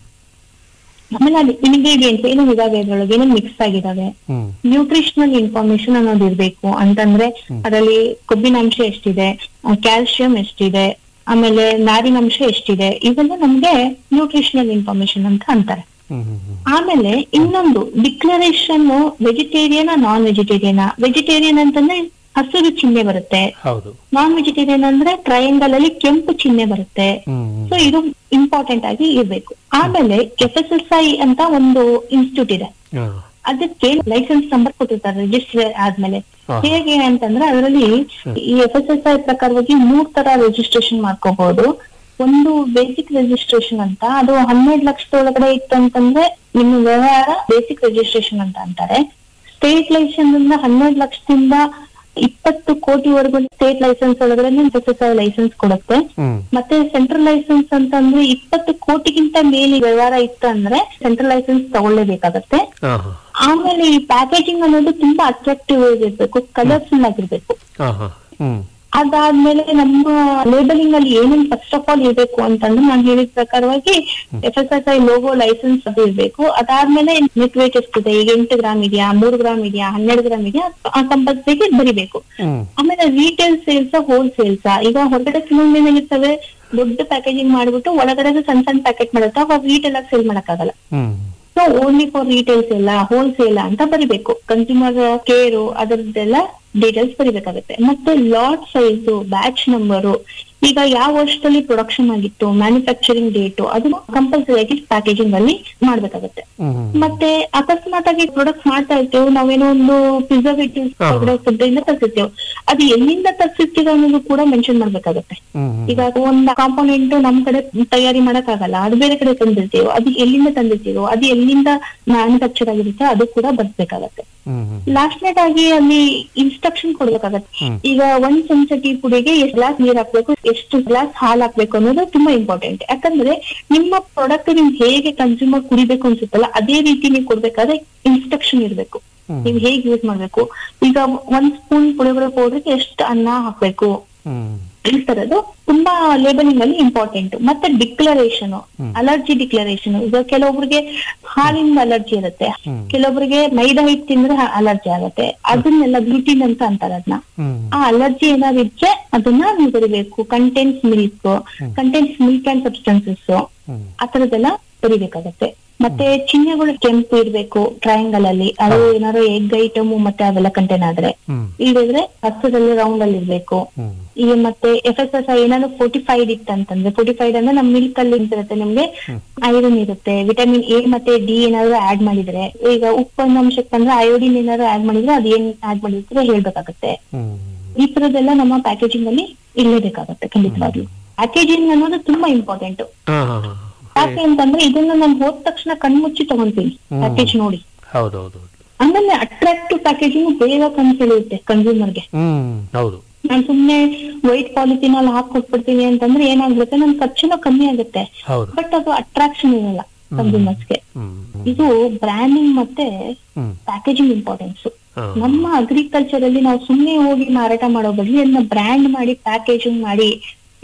ಆಮೇಲೆ ಅದು ಇಂಗ್ರೀಡಿಯೆಂಟ್ಸ್ ಏನೇನ್ ಇದಾವೆ ಅದ್ರೊಳಗೆ ಏನೇನ್ ಮಿಕ್ಸ್ ಆಗಿದಾವೆ ಹ್ಮ್ ನ್ಯೂಟ್ರಿಷನಲ್ ಇನ್ಫಾರ್ಮೇಶನ್ ಅನ್ನೋದು ಇರ್ಬೇಕು ಅಂತಂದ್ರೆ ಅದರಲ್ಲಿ ಕೊಬ್ಬಿನಾಂಶ ಎಷ್ಟಿದೆ ಕ್ಯಾಲ್ಸಿಯಂ ಎಷ್ಟಿದೆ ಆಮೇಲೆ ನಾರಿನಂಶ ಎಷ್ಟಿದೆ ಇವೆಲ್ಲ ನಮ್ಗೆ ನ್ಯೂಟ್ರಿಷನಲ್ ಇನ್ಫಾರ್ಮೇಶನ್ ಅಂತ ಅಂತಾರೆ ಹ್ಮ್ ಹ್ಮ್ ಹ್ಮ್ ಆಮೇಲೆ ಇನ್ನೊಂದು declaration vegetarian non vegetarian vegetarian ಅಂತಂದ್ರೆ ಹಸಿರು ಚಿಹ್ನೆ ಬರುತ್ತೆ ಹೌದು ನಾನ್ ವೆಜಿಟೇರಿಯನ್ ಅಂದ್ರೆ ಟ್ರಯಾಂಗಲ್ ಅಲ್ಲಿ ಕೆಂಪು ಚಿಹ್ನೆ ಬರುತ್ತೆ ಹ್ಮ್ ಹ್ಮ್ ಸೊ ಇದು ಇಂಪಾರ್ಟೆಂಟ್ ಆಗಿ ಇರ್ಬೇಕು ಆಮೇಲೆ ಎಫ್ ಎಸ್ ಎಸ್ ಐ ಅಂತ ಒಂದು ಇನ್ಸ್ಟಿಟ್ಯೂಟ್ ಇದೆ ಹಾ ಅದಕ್ಕೆ ಲೈಸೆನ್ಸ್ ನಂಬರ್ ಕೊಟ್ಟಿರ್ತಾರೆ ರಿಜಿಸ್ಟರ್ ಆದ್ಮೇಲೆ ಹಾ. ಹೇಗೆ ಅಂತಂದ್ರೆ ಅದರಲ್ಲಿ ಈ ಎಫ್ ಎಸ್ ಎಸ್ ಐ ಪ್ರಕಾರವಾಗಿ ಮೂರ್ ತರ ರಿಜಿಸ್ಟ್ರೇಷನ್ ಮಾಡ್ಕೋಬಹುದು ಒಂದು ಬೇಸಿಕ್ ರಿಜಿಸ್ಟ್ರೇಷನ್ ಅಂತ ಅದು ಹನ್ನೆರಡು ಲಕ್ಷದೊಳಗಡೆ ಇತ್ತು ಅಂತಂದ್ರೆ ನಿಮ್ಮ ವ್ಯವಹಾರ ಬೇಸಿಕ್ ರಿಜಿಸ್ಟ್ರೇಷನ್ ಅಂತ ಅಂತಾರೆ ಸ್ಟೇಟ್ ಲೈಸೆನ್ಸ್ ಇಂದ ಹನ್ನೆರಡು ಲಕ್ಷದಿಂದ ಇಪ್ಪತ್ತು ಕೋಟಿವರೆಗೂ ಸ್ಟೇಟ್ ಲೈಸೆನ್ಸ್ ಒಳಗಡೆ F S S I license ಕೊಡುತ್ತೆ ಹ್ಮ್ ಮತ್ತೆ ಸೆಂಟ್ರಲ್ ಲೈಸೆನ್ಸ್ ಅಂತಂದ್ರೆ ಇಪ್ಪತ್ತು ಕೋಟಿಗಿಂತ ಮೇಲೆ ವ್ಯವಹಾರ ಇತ್ತು ಅಂದ್ರೆ ಸೆಂಟ್ರಲ್ ಲೈಸೆನ್ಸ್ ತಗೊಳ್ಳೇಬೇಕಾಗತ್ತೆ ಹಾ ಹಾ ಆಮೇಲೆ ಈ ಪ್ಯಾಕೇಜಿಂಗ್ ಅನ್ನೋದು ತುಂಬಾ ಅಟ್ರಾಕ್ಟಿವ್ ಆಗಿರ್ಬೇಕು ಕಲರ್ಫುಲ್ ಆಗಿರ್ಬೇಕು ಹಾ ಹಾ ಹ್ಮ್ ಅದಾದ್ಮೇಲೆ ನಮ್ಮ ಲೇಬಲಿಂಗ್ ಅಲ್ಲಿ ಏನೇನ್ ಫಸ್ಟ್ ಆಫ್ ಆಲ್ ಇರ್ಬೇಕು ಅಂತಂದ್ರೆ ನಾನು ಹೇಳಿದ ಪ್ರಕಾರವಾಗಿ F S S I logo license ಅದು ಇರ್ಬೇಕು ಅದಾದ್ಮೇಲೆ ನೆಟ್ ವೇಟ್ ಎಷ್ಟಿದೆ ಈಗ ಎಂಟು ಗ್ರಾಮ್ ಇದೆಯಾ ಮೂರು ಗ್ರಾಮ್ ಇದೆಯಾ ಹನ್ನೆರಡು ಗ್ರಾಮ್ ಇದೆಯಾ ಕಂಪಲ್ಸರಿ ಬರಿಬೇಕು ಹ್ಮ್ ಆಮೇಲೆ ರೀಟೇಲ್ ಸೇಲ್ಸ್ ಹೋಲ್ ಸೇಲ್ಸ್ ಈಗ ಹೊರಗಡೆ ಕೆಲವೊಂದು ಏನಾಗಿರ್ತವೆ ದೊಡ್ಡ ಪ್ಯಾಕೇಜಿಂಗ್ ಮಾಡ್ಬಿಟ್ಟು ಒಳಗಡೆ ಸಣ್ಣ ಸಣ್ಣ ಪ್ಯಾಕೆಟ್ ಮಾಡುತ್ತೆ ಅವಾಗ ರೀಟೇಲ್ ಆಗಿ ಸೇಲ್ ಮಾಡಕ್ಕಾಗಲ್ಲ ಹ್ಮ್ ಸೊ ಓನ್ಲಿ ಫಾರ್ ರೀಟೇಲ್ಸ್ ಎಲ್ಲ ಹೋಲ್ಸೇಲ್ ಅಂತ ಬರಿಬೇಕು ಕನ್ಸ್ಯೂಮರ್ ಕೇರು ಅದರದ್ದೆಲ್ಲ ಡೀಟೇಲ್ಸ್ ಬರಿಬೇಕಾಗುತ್ತೆ ಮತ್ತೆ ಲಾಟ್ ಸೈಜು ಬ್ಯಾಚ್ ನಂಬರು ಈಗ ಯಾವ ವರ್ಷದಲ್ಲಿ ಪ್ರೊಡಕ್ಷನ್ ಆಗಿತ್ತು ಮ್ಯಾನುಫ್ಯಾಕ್ಚರಿಂಗ್ ಡೇಟು ಅದು ಕಂಪಲ್ಸರಿ ಆಗಿ ಪ್ಯಾಕೇಜಿಂಗ್ ಅಲ್ಲಿ ಮಾಡ್ಬೇಕಾಗುತ್ತೆ ಹ್ಮ್ ಮತ್ತೆ ಅಕಸ್ಮಾತ್ ಆಗಿ ಪ್ರಾಡಕ್ಟ್ ಮಾಡ್ತಾ ಇರ್ತೇವೆ ನಾವೇನೋ ಒಂದು ಪ್ರಿಸರ್ವೇಟಿವ್ಸ್ ಹಾ. ಫುಡ್ ಇಂದ ತರಿಸಿರ್ತೇವೆ ಅದು ಎಲ್ಲಿಂದ ತರಿಸಿರ್ತೀವಿ ಅನ್ನೋದು ಕೂಡ ಮೆನ್ಷನ್ ಮಾಡ್ಬೇಕಾಗುತ್ತೆ ಹ್ಮ್ ಈಗ ಅದು ಒಂದ್ ಕಾಂಪೋನೆಂಟ್ ನಮ್ ಕಡೆ ತಯಾರಿ ಮಾಡಕ್ ಆಗಲ್ಲ ಅದು ಬೇರೆ ಕಡೆ ತಂದಿರ್ತೀವೋ ಅದು ಎಲ್ಲಿಂದ ತಂದಿರ್ತೀವೋ ಅದು ಎಲ್ಲಿಂದ ಮ್ಯಾನುಫ್ಯಾಕ್ಚರ್ ಆಗಿರುತ್ತೆ ಅದು ಕೂಡ ಬರ್ಬೇಕಾಗತ್ತೆ ಹ್ಮ್ ಹ್ಮ್ ಲಾಸ್ಟ್ ನೇಟ್ ಆಗಿ ಅಲ್ಲಿ ಇನ್ಸ್ಟ್ರಕ್ಷನ್ ಕೊಡ್ಬೇಕಾಗತ್ತೆ ಈಗ ಒಂದ್ ಚಮಚ ಟೀ ಪುಡಿಗೆ ಎಷ್ಟು ಗ್ಲಾಸ್ ನೀರ್ ಹಾಕ್ಬೇಕು ಎಷ್ಟು ಗ್ಲಾಸ್ ಹಾಲ್ ಹಾಕ್ಬೇಕು ಅನ್ನೋದು ತುಂಬಾ ಇಂಪಾರ್ಟೆಂಟ್ ಯಾಕಂದ್ರೆ ನಿಮ್ಮ ಪ್ರಾಡಕ್ಟ್ ನಿಮ್ ಹೇಗೆ ಕನ್ಸ್ಯೂಮರ್ ಕುಡಿಬೇಕು ಅನ್ಸುತ್ತಲ್ಲ ಅದೇ ರೀತಿ ನೀವು ಕೊಡ್ಬೇಕಾದ್ರೆ ಇನ್ಸ್ಟ್ರಕ್ಷನ್ ಇರ್ಬೇಕು ನೀವು ಹೇಗೆ ಯೂಸ್ ಮಾಡ್ಬೇಕು ಈಗ ಒಂದ್ ಸ್ಪೂನ್ ಪುಳಿಯೋಗರೆ ಪೌಡರ್ಗೆ ಎಷ್ಟು ಅನ್ನ ಹಾಕ್ಬೇಕು ಹ್ಮ್ ಈ ತರದ್ದು ತುಂಬಾ ಲೇಬಲಿಂಗ್ ಅಲ್ಲಿ ಇಂಪಾರ್ಟೆಂಟ್ ಮತ್ತೆ ಡಿಕ್ಲರೇಷನ್ ಅಲರ್ಜಿ ಡಿಕ್ಲರೇಷನ್ ಈಗ ಕೆಲವೊಬ್ರಿಗೆ ಹಾಲಿಂದ ಅಲರ್ಜಿ ಇರುತ್ತೆ ಕೆಲವೊಬ್ರಿಗೆ ಮೈದಾ ಹಿಟ್ಟು ತಿಂದ್ರೆ ಅಲರ್ಜಿ ಆಗುತ್ತೆ ಅದನ್ನೆಲ್ಲ ಗ್ಲೂಟಿನ್ ಅಂತ ಅಂತಾರೆ ಅದನ್ನ ಹ್ಮ್ ಆ ಅಲರ್ಜಿ ಏನಾದ್ರು ಇದ್ರೆ ಅದನ್ನ ನೀವು ಬರಿಬೇಕು contents milk contents milk and substances ಆ ತರದೆಲ್ಲ ಬರಿಬೇಕಾಗತ್ತೆ ಮತ್ತೆ ಚಿಹ್ನೆಗಳು ಕೆಂಪು ಇರ್ಬೇಕು ಟ್ರಯಾಂಗಲ್ ಅಲ್ಲಿ ಅದು ಏನಾದ್ರು ಎಗ್ ಐಟಮ್ ಮತ್ತೆ ಅವೆಲ್ಲ ಕಂಟೆನ್ ಆದ್ರೆ ಹ್ಮ್ ಇಲ್ಲದ್ರೆ ಹಸ್ತದಲ್ಲಿ ರೌಂಡ್ ಅಲ್ಲಿ ಇರ್ಬೇಕು ಹ್ಮ್ ಈಗ ಮತ್ತೆ ಎಫ್ ಎಸ್ ಎಸ್ ಏನಾದ್ರು ಫೋರ್ಟಿಫೈಡ್ ಇತ್ತಂತಂದ್ರೆ ಫೋರ್ಟಿಫೈಡ್ ಅಂದ್ರೆ ನಮ್ ಮಿಲ್ಕ್ ಅಲ್ಲಿ ಇರುತ್ತೆ ನಿಮ್ಗೆ ಐರನ್ ಇರುತ್ತೆ ವಿಟಮಿನ್ ಎ ಮತ್ತೆ ಡಿ ಏನಾದ್ರು ಆಡ್ ಮಾಡಿದ್ರೆ ಈಗ ಉಪ್ಪನ್ನ ಅಂಶಕ್ಕೆ ಬಂದ್ರೆ ಅಯೋಡಿನ್ ಏನಾದ್ರು ಆಡ್ ಮಾಡಿದ್ರೆ ಅದ್ ಏನ್ ಆಡ್ ಮಾಡಿದ್ರೆ ಹೇಳ್ಬೇಕಾಗತ್ತೆ ಹ್ಮ್ ಈ ತರದೆಲ್ಲ ನಮ್ಮ ಪ್ಯಾಕೇಜಿಂಗ್ ಅಲ್ಲಿ ಇರ್ಲೇಬೇಕಾಗತ್ತೆ ಖಂಡಿತವಾಗ್ಲು ಪ್ಯಾಕೇಜಿಂಗ್ ಅನ್ನೋದು ತುಂಬಾ ಇಂಪಾರ್ಟೆಂಟ್ ಹಾ ಹಾ ಹಾ ಯಾಕೆ ಅಂತಂದ್ರೆ ಇದನ್ನ ನಾನು ಹೋದ ತಕ್ಷಣ ಕಣ್ಮುಚ್ಚಿ ತಗೊಂತೀನಿ ಪ್ಯಾಕೇಜ್ ನೋಡಿ ಹೌದೌದು ಆಮೇಲೆ ಅಟ್ರಾಕ್ಟಿವ್ ಪ್ಯಾಕೇಜಿಂಗ್ ಬೇಗ ಕನ್ಸಿಳಿಯುತ್ತೆ ಕನ್ಸ್ಯೂಮರ್ಗೆ ಹ್ಮ್ ಹೌದು ನಾನ್ ಸುಮ್ನೆ ವೈಟ್ ಪಾಲಿಥಿನಲ್ಲಿ ಹಾಕಿ ಕೊಟ್ಬಿಡ್ತೀನಿ ಅಂತಂದ್ರೆ ಏನಾಗ್ಬಿಡುತ್ತೆ ನನ್ ಖರ್ಚುನು ಕಮ್ಮಿ ಆಗುತ್ತೆ ಹೌದು ಬಟ್ ಅದು ಅಟ್ರಾಕ್ಷನ್ ಇರಲ್ಲ ಕನ್ಸ್ಯೂಮರ್ಸ್ಗೆ ಹ್ಮ್ ಇದು ಬ್ರ್ಯಾಂಡಿಂಗ್ ಮತ್ತೆ ಹ್ಮ್ ಪ್ಯಾಕೇಜಿಂಗ್ ಇಂಪಾರ್ಟೆನ್ಸ್ ಹಾ. ನಮ್ಮ ಅಗ್ರಿಕಲ್ಚರ್ ಅಲ್ಲಿ ನಾವು ಸುಮ್ನೆ ಹೋಗಿ ಮಾರಾಟ ಮಾಡೋ ಬದಲು ಅದನ್ನ ಬ್ರ್ಯಾಂಡ್ ಮಾಡಿ ಪ್ಯಾಕೇಜಿಂಗ್ ಮಾಡಿ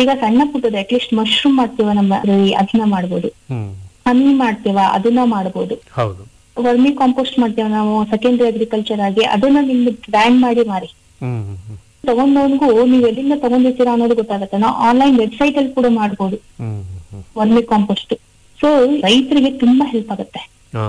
ಈಗ ಸಣ್ಣ ಪುಟ್ಟದ ಅಟ್ಲೀಸ್ಟ್ ಮಶ್ರೂಮ್ ಮಾಡ್ತೀವ ನಮ್ಮ ಅದನ್ನ ಮಾಡ್ಬೋದು ಹ್ಮ್ ಹನಿ ಮಾಡ್ತೀವ ಅದನ್ನ ಮಾಡ್ಬೋದು ಹೌದು ವರ್ಮಿ ಕಾಂಪೋಸ್ಟ್ ಮಾಡ್ತೀವ ನಾವು ಸೆಕೆಂಡರಿ ಅಗ್ರಿಕಲ್ಚರ್ ಆಗಿ ಅದನ್ನ ನಿಮ್ದು ಬ್ರ್ಯಾಂಡ್ ಮಾಡಿ ಮಾರಿ ಹ್ಮ್ ಹ್ಮ್ ಹ್ಮ್ ತಗೊಂಡವನ್ಗೂ ನೀವ್ ಎಲ್ಲಿಂದ ತಗೊಂಡಿರ್ತೀರಾ ಅನ್ನೋದು ಗೊತ್ತಾಗುತ್ತೆ ನಾವು ಆನ್ಲೈನ್ ವೆಬ್ಸೈಟ್ ಅಲ್ಲಿ ಕೂಡ ಮಾಡ್ಬೋದು ಹ್ಮ್ ಹ್ಮ್ ವರ್ಮಿ ಕಾಂಪೋಸ್ಟ್ ಸೊ ರೈತರಿಗೆ ತುಂಬಾ ಹೆಲ್ಪ್ ಆಗುತ್ತೆ ಹಾ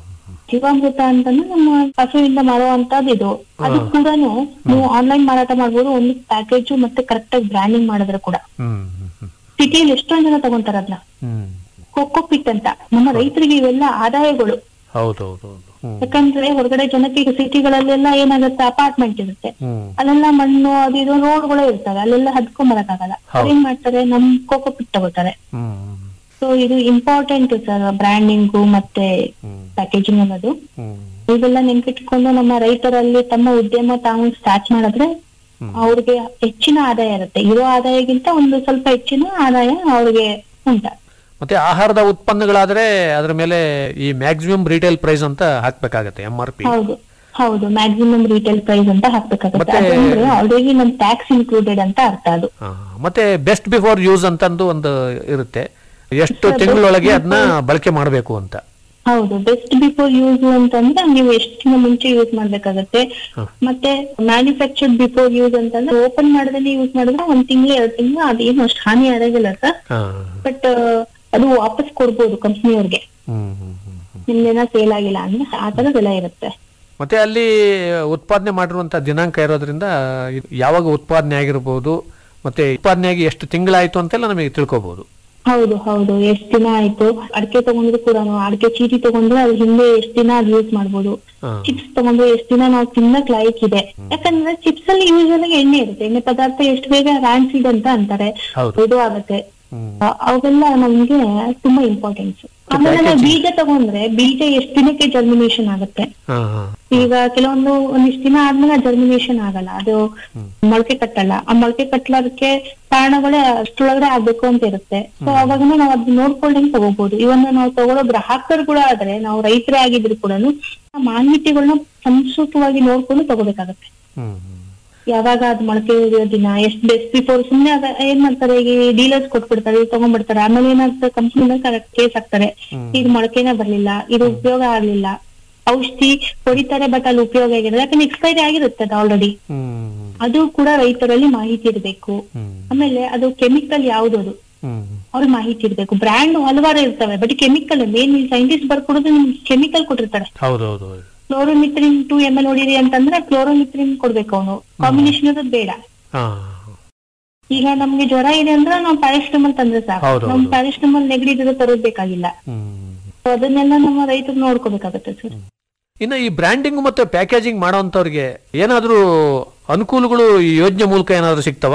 ಜೀವಾಮೃತ ಅಂತಂದ್ರೆ ನಮ್ಮ ಹಸುವಿಂದ ಮಾಡುವಂತದ್ದು ಇದು ಅದು ಕೂಡ ನೀವು ಆನ್ಲೈನ್ ಮಾರಾಟ ಮಾಡ್ಬೋದು ಒಂದು ಪ್ಯಾಕೇಜ್ ಮತ್ತೆ ಕರೆಕ್ಟ್ ಆಗಿ ಬ್ರ್ಯಾಂಡಿಂಗ್ ಮಾಡಿದ್ರೆ ಕೂಡ ಹ್ಮ್ ಹ್ಮ್ ಹ್ಮ್ ಸಿಟಿಯಲ್ಲಿ ಎಷ್ಟೊಂದ್ ಜನ ತಗೊಂತಾರ ಅದನ್ನ ಹ್ಮ್ ಕೊಕ್ಕೋ ಪಿಟ್ ಅಂತ ನಮ್ಮ ರೈತರಿಗೆ ಇವೆಲ್ಲ ಆದಾಯಗಳು ಹೌದು ಹೌದು ಹೌದು ಹ್ಮ್ ಯಾಕಂದ್ರೆ ಹೊರಗಡೆ ಜನಕ್ಕೆ ಈಗ ಸಿಟಿಗಳಲ್ಲೆಲ್ಲ ಏನಾಗುತ್ತೆ ಅಪಾರ್ಟ್ಮೆಂಟ್ ಇರುತ್ತೆ ಹ್ಮ್ ಅಲ್ಲೆಲ್ಲ ಮಣ್ಣು ಅದು ಇದು ರೋಡ್ಗಳು ಇರ್ತವೆ ಅಲ್ಲೆಲ್ಲ ಹದ್ಕೊಂಡ್ ಬರಕ್ಕಾಗಲ್ಲ ಅವ್ರು ಏನ್ ಮಾಡ್ತಾರೆ ನಮ್ ಕೋಕೋ ಪಿಟ್ ತಗೋತಾರೆ ಹ್ಮ್ ಸೊ ಇದು ಇಂಪಾರ್ಟೆಂಟ್ ಸರ್ ಬ್ರ್ಯಾಂಡಿಂಗು ಮತ್ತೆ ಹ್ಮ್ ಪ್ಯಾಕೇಜಿಂಗ್ ಅನ್ನೋದು ಹ್ಮ್ ಇವೆಲ್ಲ ನೆನ್ಪಿಟ್ಕೊಂಡು ನಮ್ಮ ರೈತರಲ್ಲಿ ತಮ್ಮ ಉದ್ಯಮ ತಾವು ಸ್ಟಾರ್ಟ್ ಮಾಡಿದ್ರೆ ಅವ್ರಿಗೆ ಹೆಚ್ಚಿನ ಆದಾಯ ಇರುತ್ತೆ ಇರೋ ಆದಾಯಕ್ಕಿಂತ ಒಂದು ಸ್ವಲ್ಪ ಹೆಚ್ಚಿನ ಆದಾಯ ಅವ್ರಿಗೆ ಉಂಟ ಮತ್ತೆ ಆಹಾರದ ಉತ್ಪನ್ನಗಳಾದ್ರೆ ಅದ್ರ ಮೇಲೆ ಈ ಮ್ಯಾಕ್ಸಿಮಮ್ ರಿಟೇಲ್ ಪ್ರೈಸ್ ಅಂತ ಹಾಕ್ಬೇಕಾಗತ್ತೆ ಎಂ ಆರ್ ಪಿ ಹೌದು ಹೌದು ಮ್ಯಾಕ್ಸಿಮಮ್ ರಿಟೇಲ್ ಪ್ರೈಸ್ ಅಂತ ಹಾಕ್ಬೇಕಾಗುತ್ತೆ ಮತ್ತೆ- ಅದಂದ್ರೆ ಆಲ್ರೆಡಿ ನಮ್ ಟ್ಯಾಕ್ಸ್ ಇನ್ಕ್ಲೂಡೆಡ್ ಅಂತ ಅರ್ಥ ಅದು ಮತ್ತೆ ಬೆಸ್ಟ್ ಬಿಫೋರ್ ಯೂಸ್ ಅಂತಂದು ಒಂದು ಇರುತ್ತೆ ಎಷ್ಟು Sir, ತಿಂಗಳೊಳಗೆ best ಅದನ್ನ ಬಳಕೆ ಮಾಡಬೇಕು ಅಂತ ಹೌದು ಬೆಸ್ಟ್ ಬಿಫೋರ್ ಯೂಸ್ ಅಂತಂದ್ರೆ ನೀವು ಎಷ್ಟು ದಿನ ಮುಂಚೆ ಯೂಸ್ ಮಾಡ್ಬೇಕಾಗತ್ತೆ ಮತ್ತೆ ಮ್ಯಾನುಫ್ಯಾಕ್ಚರ್ಡ್ ಬಿಫೋರ್ ಯೂಸ್ ಅಂತಂದ್ರೆ ಓಪನ್ ಮಾಡದೇ ಯೂಸ್ ಮಾಡಿದ್ರೆ ಒಂದ್ ತಿಂಗಳು ಎರಡ್ ತಿಂಗಳು ಅದೇನು ಅಷ್ಟು ಹಾನಿ ಆಗೋದಿಲ್ಲ ಸರ್ ಹಾ. ಬಟ್ ಅದು ವಾಪಸ್ ಕೊಡ್ಬೋದು ಕಂಪ್ನಿಯವ್ರಿಗೆ ಹ್ಮ್ ಹ್ಮ್ ಹ್ಮ್ ಹ್ಮ್. ನಿಮ್ದೇನ ಸೇಲ್ ಆಗಿಲ್ಲ ಅಂದ್ರೆ ಆ ತರದೆಲ್ಲ ಇರುತ್ತೆ ಮತ್ತೆ ಅಲ್ಲಿ ಉತ್ಪಾದನೆ ಮಾಡಿರುವಂತ ದಿನಾಂಕ ಇರೋದ್ರಿಂದ ಇದು ಯಾವಾಗ ಉತ್ಪಾದನೆ ಆಗಿರ್ಬೋದು ಮತ್ತೆ ಉತ್ಪಾದನೆ ಆಗಿ ಎಷ್ಟು ತಿಂಗಳಾಯ್ತು ಅಂತೆಲ್ಲ ನಮಗೆ ತಿಳ್ಕೊಬಹುದು ಹೌದು ಹೌದು ಎಷ್ಟ್ ದಿನ ಆಯ್ತು ಅಡಿಕೆ ತಗೊಂಡ್ರು ಕೂಡ ಅಡಿಕೆ ಚೀಟಿ ತಗೊಂಡ್ರೆ ಅದ್ರ ಹಿಂದೆ ಎಷ್ಟ್ ದಿನ ಅದು ಯೂಸ್ ಮಾಡ್ಬೋದು ಹಾ. ಚಿಪ್ಸ್ ತಗೊಂಡ್ರೆ ಎಷ್ಟ್ ದಿನ ನಾವು ತಿನ್ನಕ್ ಲಾಯಕ್ ಇದೆ ಯಾಕಂದ್ರೆ ಚಿಪ್ಸ್ ಅಲ್ಲಿ ಯೂಶಲ್ ಆಗಿ ಎಣ್ಣೆ ಇರುತ್ತೆ ಎಣ್ಣೆ ಪದಾರ್ಥ ಎಷ್ಟು ಬೇಗ ರಾನ್ಸಿಡ್ ಅಂತ ಅಂತಾರೆ ಹೌದು. ಇದು ಆಗತ್ತೆ ಅ- ಅವೆಲ್ಲ ನಮ್ಗೆ ತುಂಬಾ ಇಂಪಾರ್ಟೆನ್ಸ್ ಆಮೇಲೆ ನಾವು ಬೀಜ ತಗೊಂಡ್ರೆ ಬೀಜ ಎಷ್ಟ್ ದಿನಕ್ಕೆ ಜರ್ಮಿನೇಷನ್ ಆಗುತ್ತೆ ಹಾ ಹಾ ಈಗ ಕೆಲವೊಂದು ಒಂದಿಷ್ಟು ದಿನ ಆದ್ಮೇಲೆ ಜರ್ಮಿನೇಷನ್ ಆಗಲ್ಲ ಅದು ಮೊಳಕೆ ಕಟ್ಟಲ್ಲ ಆ ಮೊಳಕೆ ಕಟ್ಟಲೋದಕ್ಕೆ ಕಾರಣಗಳೇ ಅಷ್ಟ್ರೊಳಗಡೆ ಆಗ್ಬೇಕು ಅಂತ ಇರುತ್ತೆ ಸೊ ಅವಾಗ ನಾವು ಅದನ್ನ ನೋಡ್ಕೊಂಡಂಗೆ ತಗೋಬಹುದು ಇವನ್ನ ನಾವು ತಗೊಳ್ಳೋ ಗ್ರಾಹಕರು ಕೂಡ ಆದ್ರೆ ನಾವು ರೈತರೇ ಆಗಿದ್ರು ಕೂಡ ಮಾಹಿತಿಗಳನ್ನ ಸಂಸ್ಕೃತವಾಗಿ ನೋಡ್ಕೊಂಡು ತಗೋಬೇಕಾಗತ್ತೆ ಹ್ಮ್ ಹ್ಮ್. ಯಾವಾಗ ಅದ್ ಮೊಳಕೆ ಹೊಡೆಯೋ ದಿನ ಎಷ್ಟ್ ಬೆಸ್ಟ್ ಬಿಫೋರ್ ಸುಮ್ನೆ ಅದ ಏನ್ ಮಾಡ್ತಾರೆ ಈಗ ಡೀಲರ್ಸ್ ಕೊಟ್ಬಿಡ್ತಾರೆ ಇದ್ ತಗೊಂಡ್ಬಿಡ್ತಾರೆ ಆಮೇಲೆ ಏನಾಗ್ತದೆ ಕಂಪ್ನಿನ ಕರೆಕ್ಟ್ ಕೇಸ್ ಹಾಕ್ತಾರೆ ಇದು ಮೊಳಕೆನೇ ಬರ್ಲಿಲ್ಲ ಇದು ಉಪಯೋಗ ಆಗ್ಲಿಲ್ಲ ಔಷಧಿ ಹೊಡಿತಾರೆ ಬಟ್ ಅಲ್ಲಿ ಉಪಯೋಗ ಆಗಿರಲ್ಲ ಯಾಕಂದ್ರೆ ಎಕ್ಸ್ಪೈರಿ ಆಗಿರುತ್ತೆ ಅದು ಆಲ್ರೆಡಿ ಹ್ಮ್ ಅದು ಕೂಡ ರೈತರಲ್ಲಿ ಮಾಹಿತಿ ಇರಬೇಕು ಹ್ಮ್ ಆಮೇಲೆ ಅದು ಕೆಮಿಕಲ್ ಯಾವ್ದು ಅದು ಹ್ಮ್ ಅವ್ರಿಗೆ ಮಾಹಿತಿ ಇರ್ಬೇಕು ಬ್ರ್ಯಾಂಡ್ ಹಲವಾರು ಇರ್ತವೆ ಬಟ್ ಕೆಮಿಕಲ್ ಮೇನ್ ಸೈಂಟಿಸ್ಟ್ ಬರ್ಕೊಡೋದು ನಿಮ್ಗೆ ಕೆಮಿಕಲ್ ಕೊಟ್ಟಿರ್ತಾರೆ ಹೌದು ಹೌದು ಹೌದು ಕ್ಲೋರೋಮಿತ್ರಿನ್ ಟು ಎಮ್ ಎಲ್ ಹೊಡಿರಿ ಅಂತಂದ್ರೆ ಕ್ಲೋರೋಮಿತ್ರಿನ್ ಕೊಡ್ಬೇಕು ಅವನು ಕಾಂಬಿನೇಷನ್ ಇರೋದು ಬೇಡ ಹಾ ಈಗ ನಮ್ಗೆ ಜ್ವರ ಇದೆ ಅಂದ್ರೆ ನಾವು ಪ್ಯಾರಾಸಿಟಮಲ್ ತಂದ್ರೆ ಸಾಕು ಹೌದು, ನಮ್ ಹೌದು. ಪ್ಯಾರಾಸಿಟಮಲ್ ನೆಗಡಿ ಇದ್ರೆ ತರೋದ್ ಬೇಕಾಗಿಲ್ಲ ಹ್ಮ್ So ಅದನ್ನೆಲ್ಲ ನಮ್ಮ ರೈತರು ನೋಡ್ಕೋಬೇಕಾಗತ್ತೆ ಸರ್ ಇನ್ನು ಈ ಬ್ರ್ಯಾಂಡಿಂಗ್ ಮತ್ತು ಪ್ಯಾಕೇಜಿಂಗ್ ಮಾಡೋಂಥವ್ರಿಗೆ ಏನಾದರೂ ಅನುಕೂಲಗಳು ಈ ಯೋಜನೆ ಮೂಲಕ ಏನಾದರೂ ಸಿಗ್ತಾವ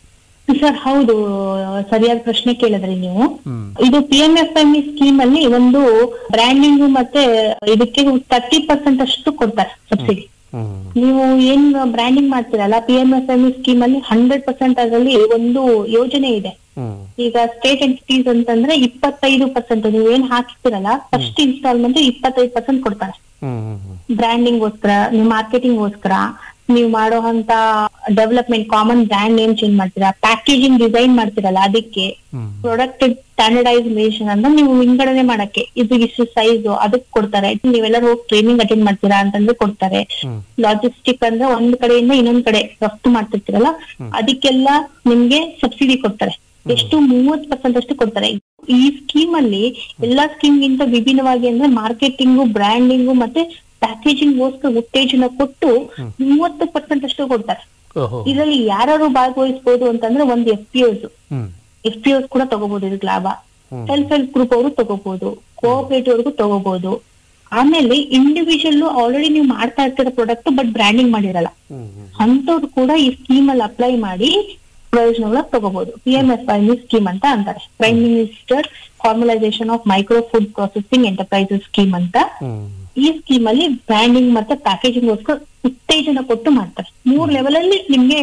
ಸರ್ ಹೌದು ಸರಿಯಾದ ಪ್ರಶ್ನೆ ಕೇಳಿದ್ರಿ ನೀವು ಹ್ಮ್ ಇದು P M F M E scheme ಅಲ್ಲಿ ಒಂದು ಬ್ರ್ಯಾಂಡಿಂಗ್ ಮತ್ತೆ ಇದಕ್ಕೆ ತರ್ಟಿ ಪರ್ಸೆಂಟ್ ಅಷ್ಟು ಕೊಡ್ತಾರೆ ಸಬ್ಸಿಡಿ ಹ್ಮ್ ನೀವು ಏನ್ ಬ್ರ್ಯಾಂಡಿಂಗ್ ಮಾಡ್ತೀರಲ್ಲ P M F M E scheme ಅಲ್ಲಿ ಹಂಡ್ರೆಡ್ ಪರ್ಸೆಂಟ್ ಅದರಲ್ಲಿ ಒಂದು ಯೋಜನೆ ಇದೆ ಹ್ಮ್ ಈಗ ಸ್ಟೇಟ್ ಎಂಟಿಟೀಸ್ ಅಂತಂದ್ರೆ ಇಪ್ಪತ್ತೈದು ಪರ್ಸೆಂಟ್ ನೀವು ಏನ್ ಹಾಕಿರ್ತೀರಲ್ಲ ಫಸ್ಟ್ ಇನ್ಸ್ಟಾಲ್ಮೆಂಟ್ ಇಪ್ಪತ್ತೈದು ಪರ್ಸೆಂಟ್ ಕೊಡ್ತಾರೆ ಹ್ಮ್ ಹ್ಮ್ ಬ್ರ್ಯಾಂಡಿಂಗ್ಗೋಸ್ಕರ ನೀವು ಮಾರ್ಕೆಟಿಂಗ್ಗೋಸ್ಕರ ನೀವು ಮಾಡೋ ಅಂತ development common brand name change ಮಾಡ್ತೀರಾ ಪ್ಯಾಕೇಜಿಂಗ್ ಡಿಸೈನ್ ಮಾಡ್ತೀರಲ್ಲ ಅದಕ್ಕೆ ಹ್ಮ್ ಪ್ರಾಡಕ್ಟ್ ಸ್ಟ್ಯಾಂಡರ್ಡೈಸೇಷನ್ ಅಂದ್ರೆ ನೀವು ವಿಂಗಡಣೆ ಮಾಡಕ್ಕೆ ಇದು ಇಷ್ಟು ಸೈಜ್ ಅದಕ್ಕೆ ಕೊಡ್ತಾರೆ ನೀವೆಲ್ಲ ಹೋಗಿ ಟ್ರೈನಿಂಗ್ ಅಟೆಂಡ್ ಮಾಡ್ತೀರಾ ಅಂತಂದ್ರೆ ಕೊಡ್ತಾರೆ ಹ್ಮ್. ಲಾಜಿಸ್ಟಿಕ್ ಅಂದ್ರೆ ಒಂದ್ ಕಡೆಯಿಂದ ಇನ್ನೊಂದ್ ಕಡೆ ರಫ್ತು ಮಾಡ್ತಿರ್ತೀರಲ್ಲ ಅದಕ್ಕೆಲ್ಲ ನಿಮ್ಗೆ ಸಬ್ಸಿಡಿ ಕೊಡ್ತಾರೆ ಎಷ್ಟು ಮೂವತ್ ಪರ್ಸೆಂಟ್ ಅಷ್ಟು ಕೊಡ್ತಾರೆ ಈ ಸ್ಕೀಮ್ ಅಲ್ಲಿ ಎಲ್ಲಾ ಸ್ಕೀಮ್ ಗಿಂತ ವಿಭಿನ್ನವಾಗಿ ಅಂದ್ರೆ ಮಾರ್ಕೆಟಿಂಗು ಬ್ರ್ಯಾಂಡಿಂಗು ಮತ್ತೆ ಪ್ಯಾಕೇಜಿಂಗ್ ಗೋಸ್ಕರ ಉತ್ತೇಜನ ಕೊಟ್ಟು ಮೂವತ್ತು ಪರ್ಸೆಂಟ್ ಅಷ್ಟು ಕೊಡ್ತಾರೆ ಓಹೋ ಇದರಲ್ಲಿ ಯಾರು ಭಾಗವಹಿಸಬಹುದು ಅಂತಂದ್ರೆ ಒಂದು ಎಫ್ ಪಿ ಓಸ್ ಹ್ಮ್ ಎಫ್ ಪಿ ಓಸ್ ಕೂಡ ತಗೋಬಹುದು ಇದಕ್ಕೆ ಲಾಭ ಸೆಲ್ಫ್ ಹೆಲ್ಪ್ ಗ್ರೂಪ್ ಅವರು ತಗೋಬಹುದು ಕೋಆಪರೇಟಿವ್ ಅವ್ರಿಗೂ ತಗೋಬಹುದು ಆಮೇಲೆ ಇಂಡಿವಿಜುವಲ್ ಆಲ್ರೆಡಿ ನೀವು ಮಾಡ್ತಾ ಇರ್ತೀರ ಪ್ರಾಡಕ್ಟ್ ಬಟ್ ಬ್ರ್ಯಾಂಡಿಂಗ್ ಮಾಡಿರಲ್ಲ ಹ್ಮ್ ಹ್ಮ್ ಅಂತವ್ರು ಕೂಡ ಈ ಸ್ಕೀಮ್ ಅಲ್ಲಿ ಅಪ್ಲೈ ಮಾಡಿ ಪ್ರಯೋಜನಗಳ ತಗೋಬಹುದು P M F I scheme ಅಂತ ಅಂತಾರೆ prime minister formalisation of micro food processing enterprises scheme ಅಂತ ಹ್ಮ್ ಈ ಸ್ಕೀಮ್ ಅಲ್ಲಿ ಬ್ರ್ಯಾಂಡಿಂಗ್ ಮತ್ತೆ ಪ್ಯಾಕೇಜಿಂಗ್ ಗೋಸ್ಕರ ಉತ್ತೇಜನ ಕೊಟ್ಟು ಮಾಡ್ತಾರೆ ಮೂರ್ ಲೆವೆಲ್ ಅಲ್ಲಿ ನಿಮ್ಗೆ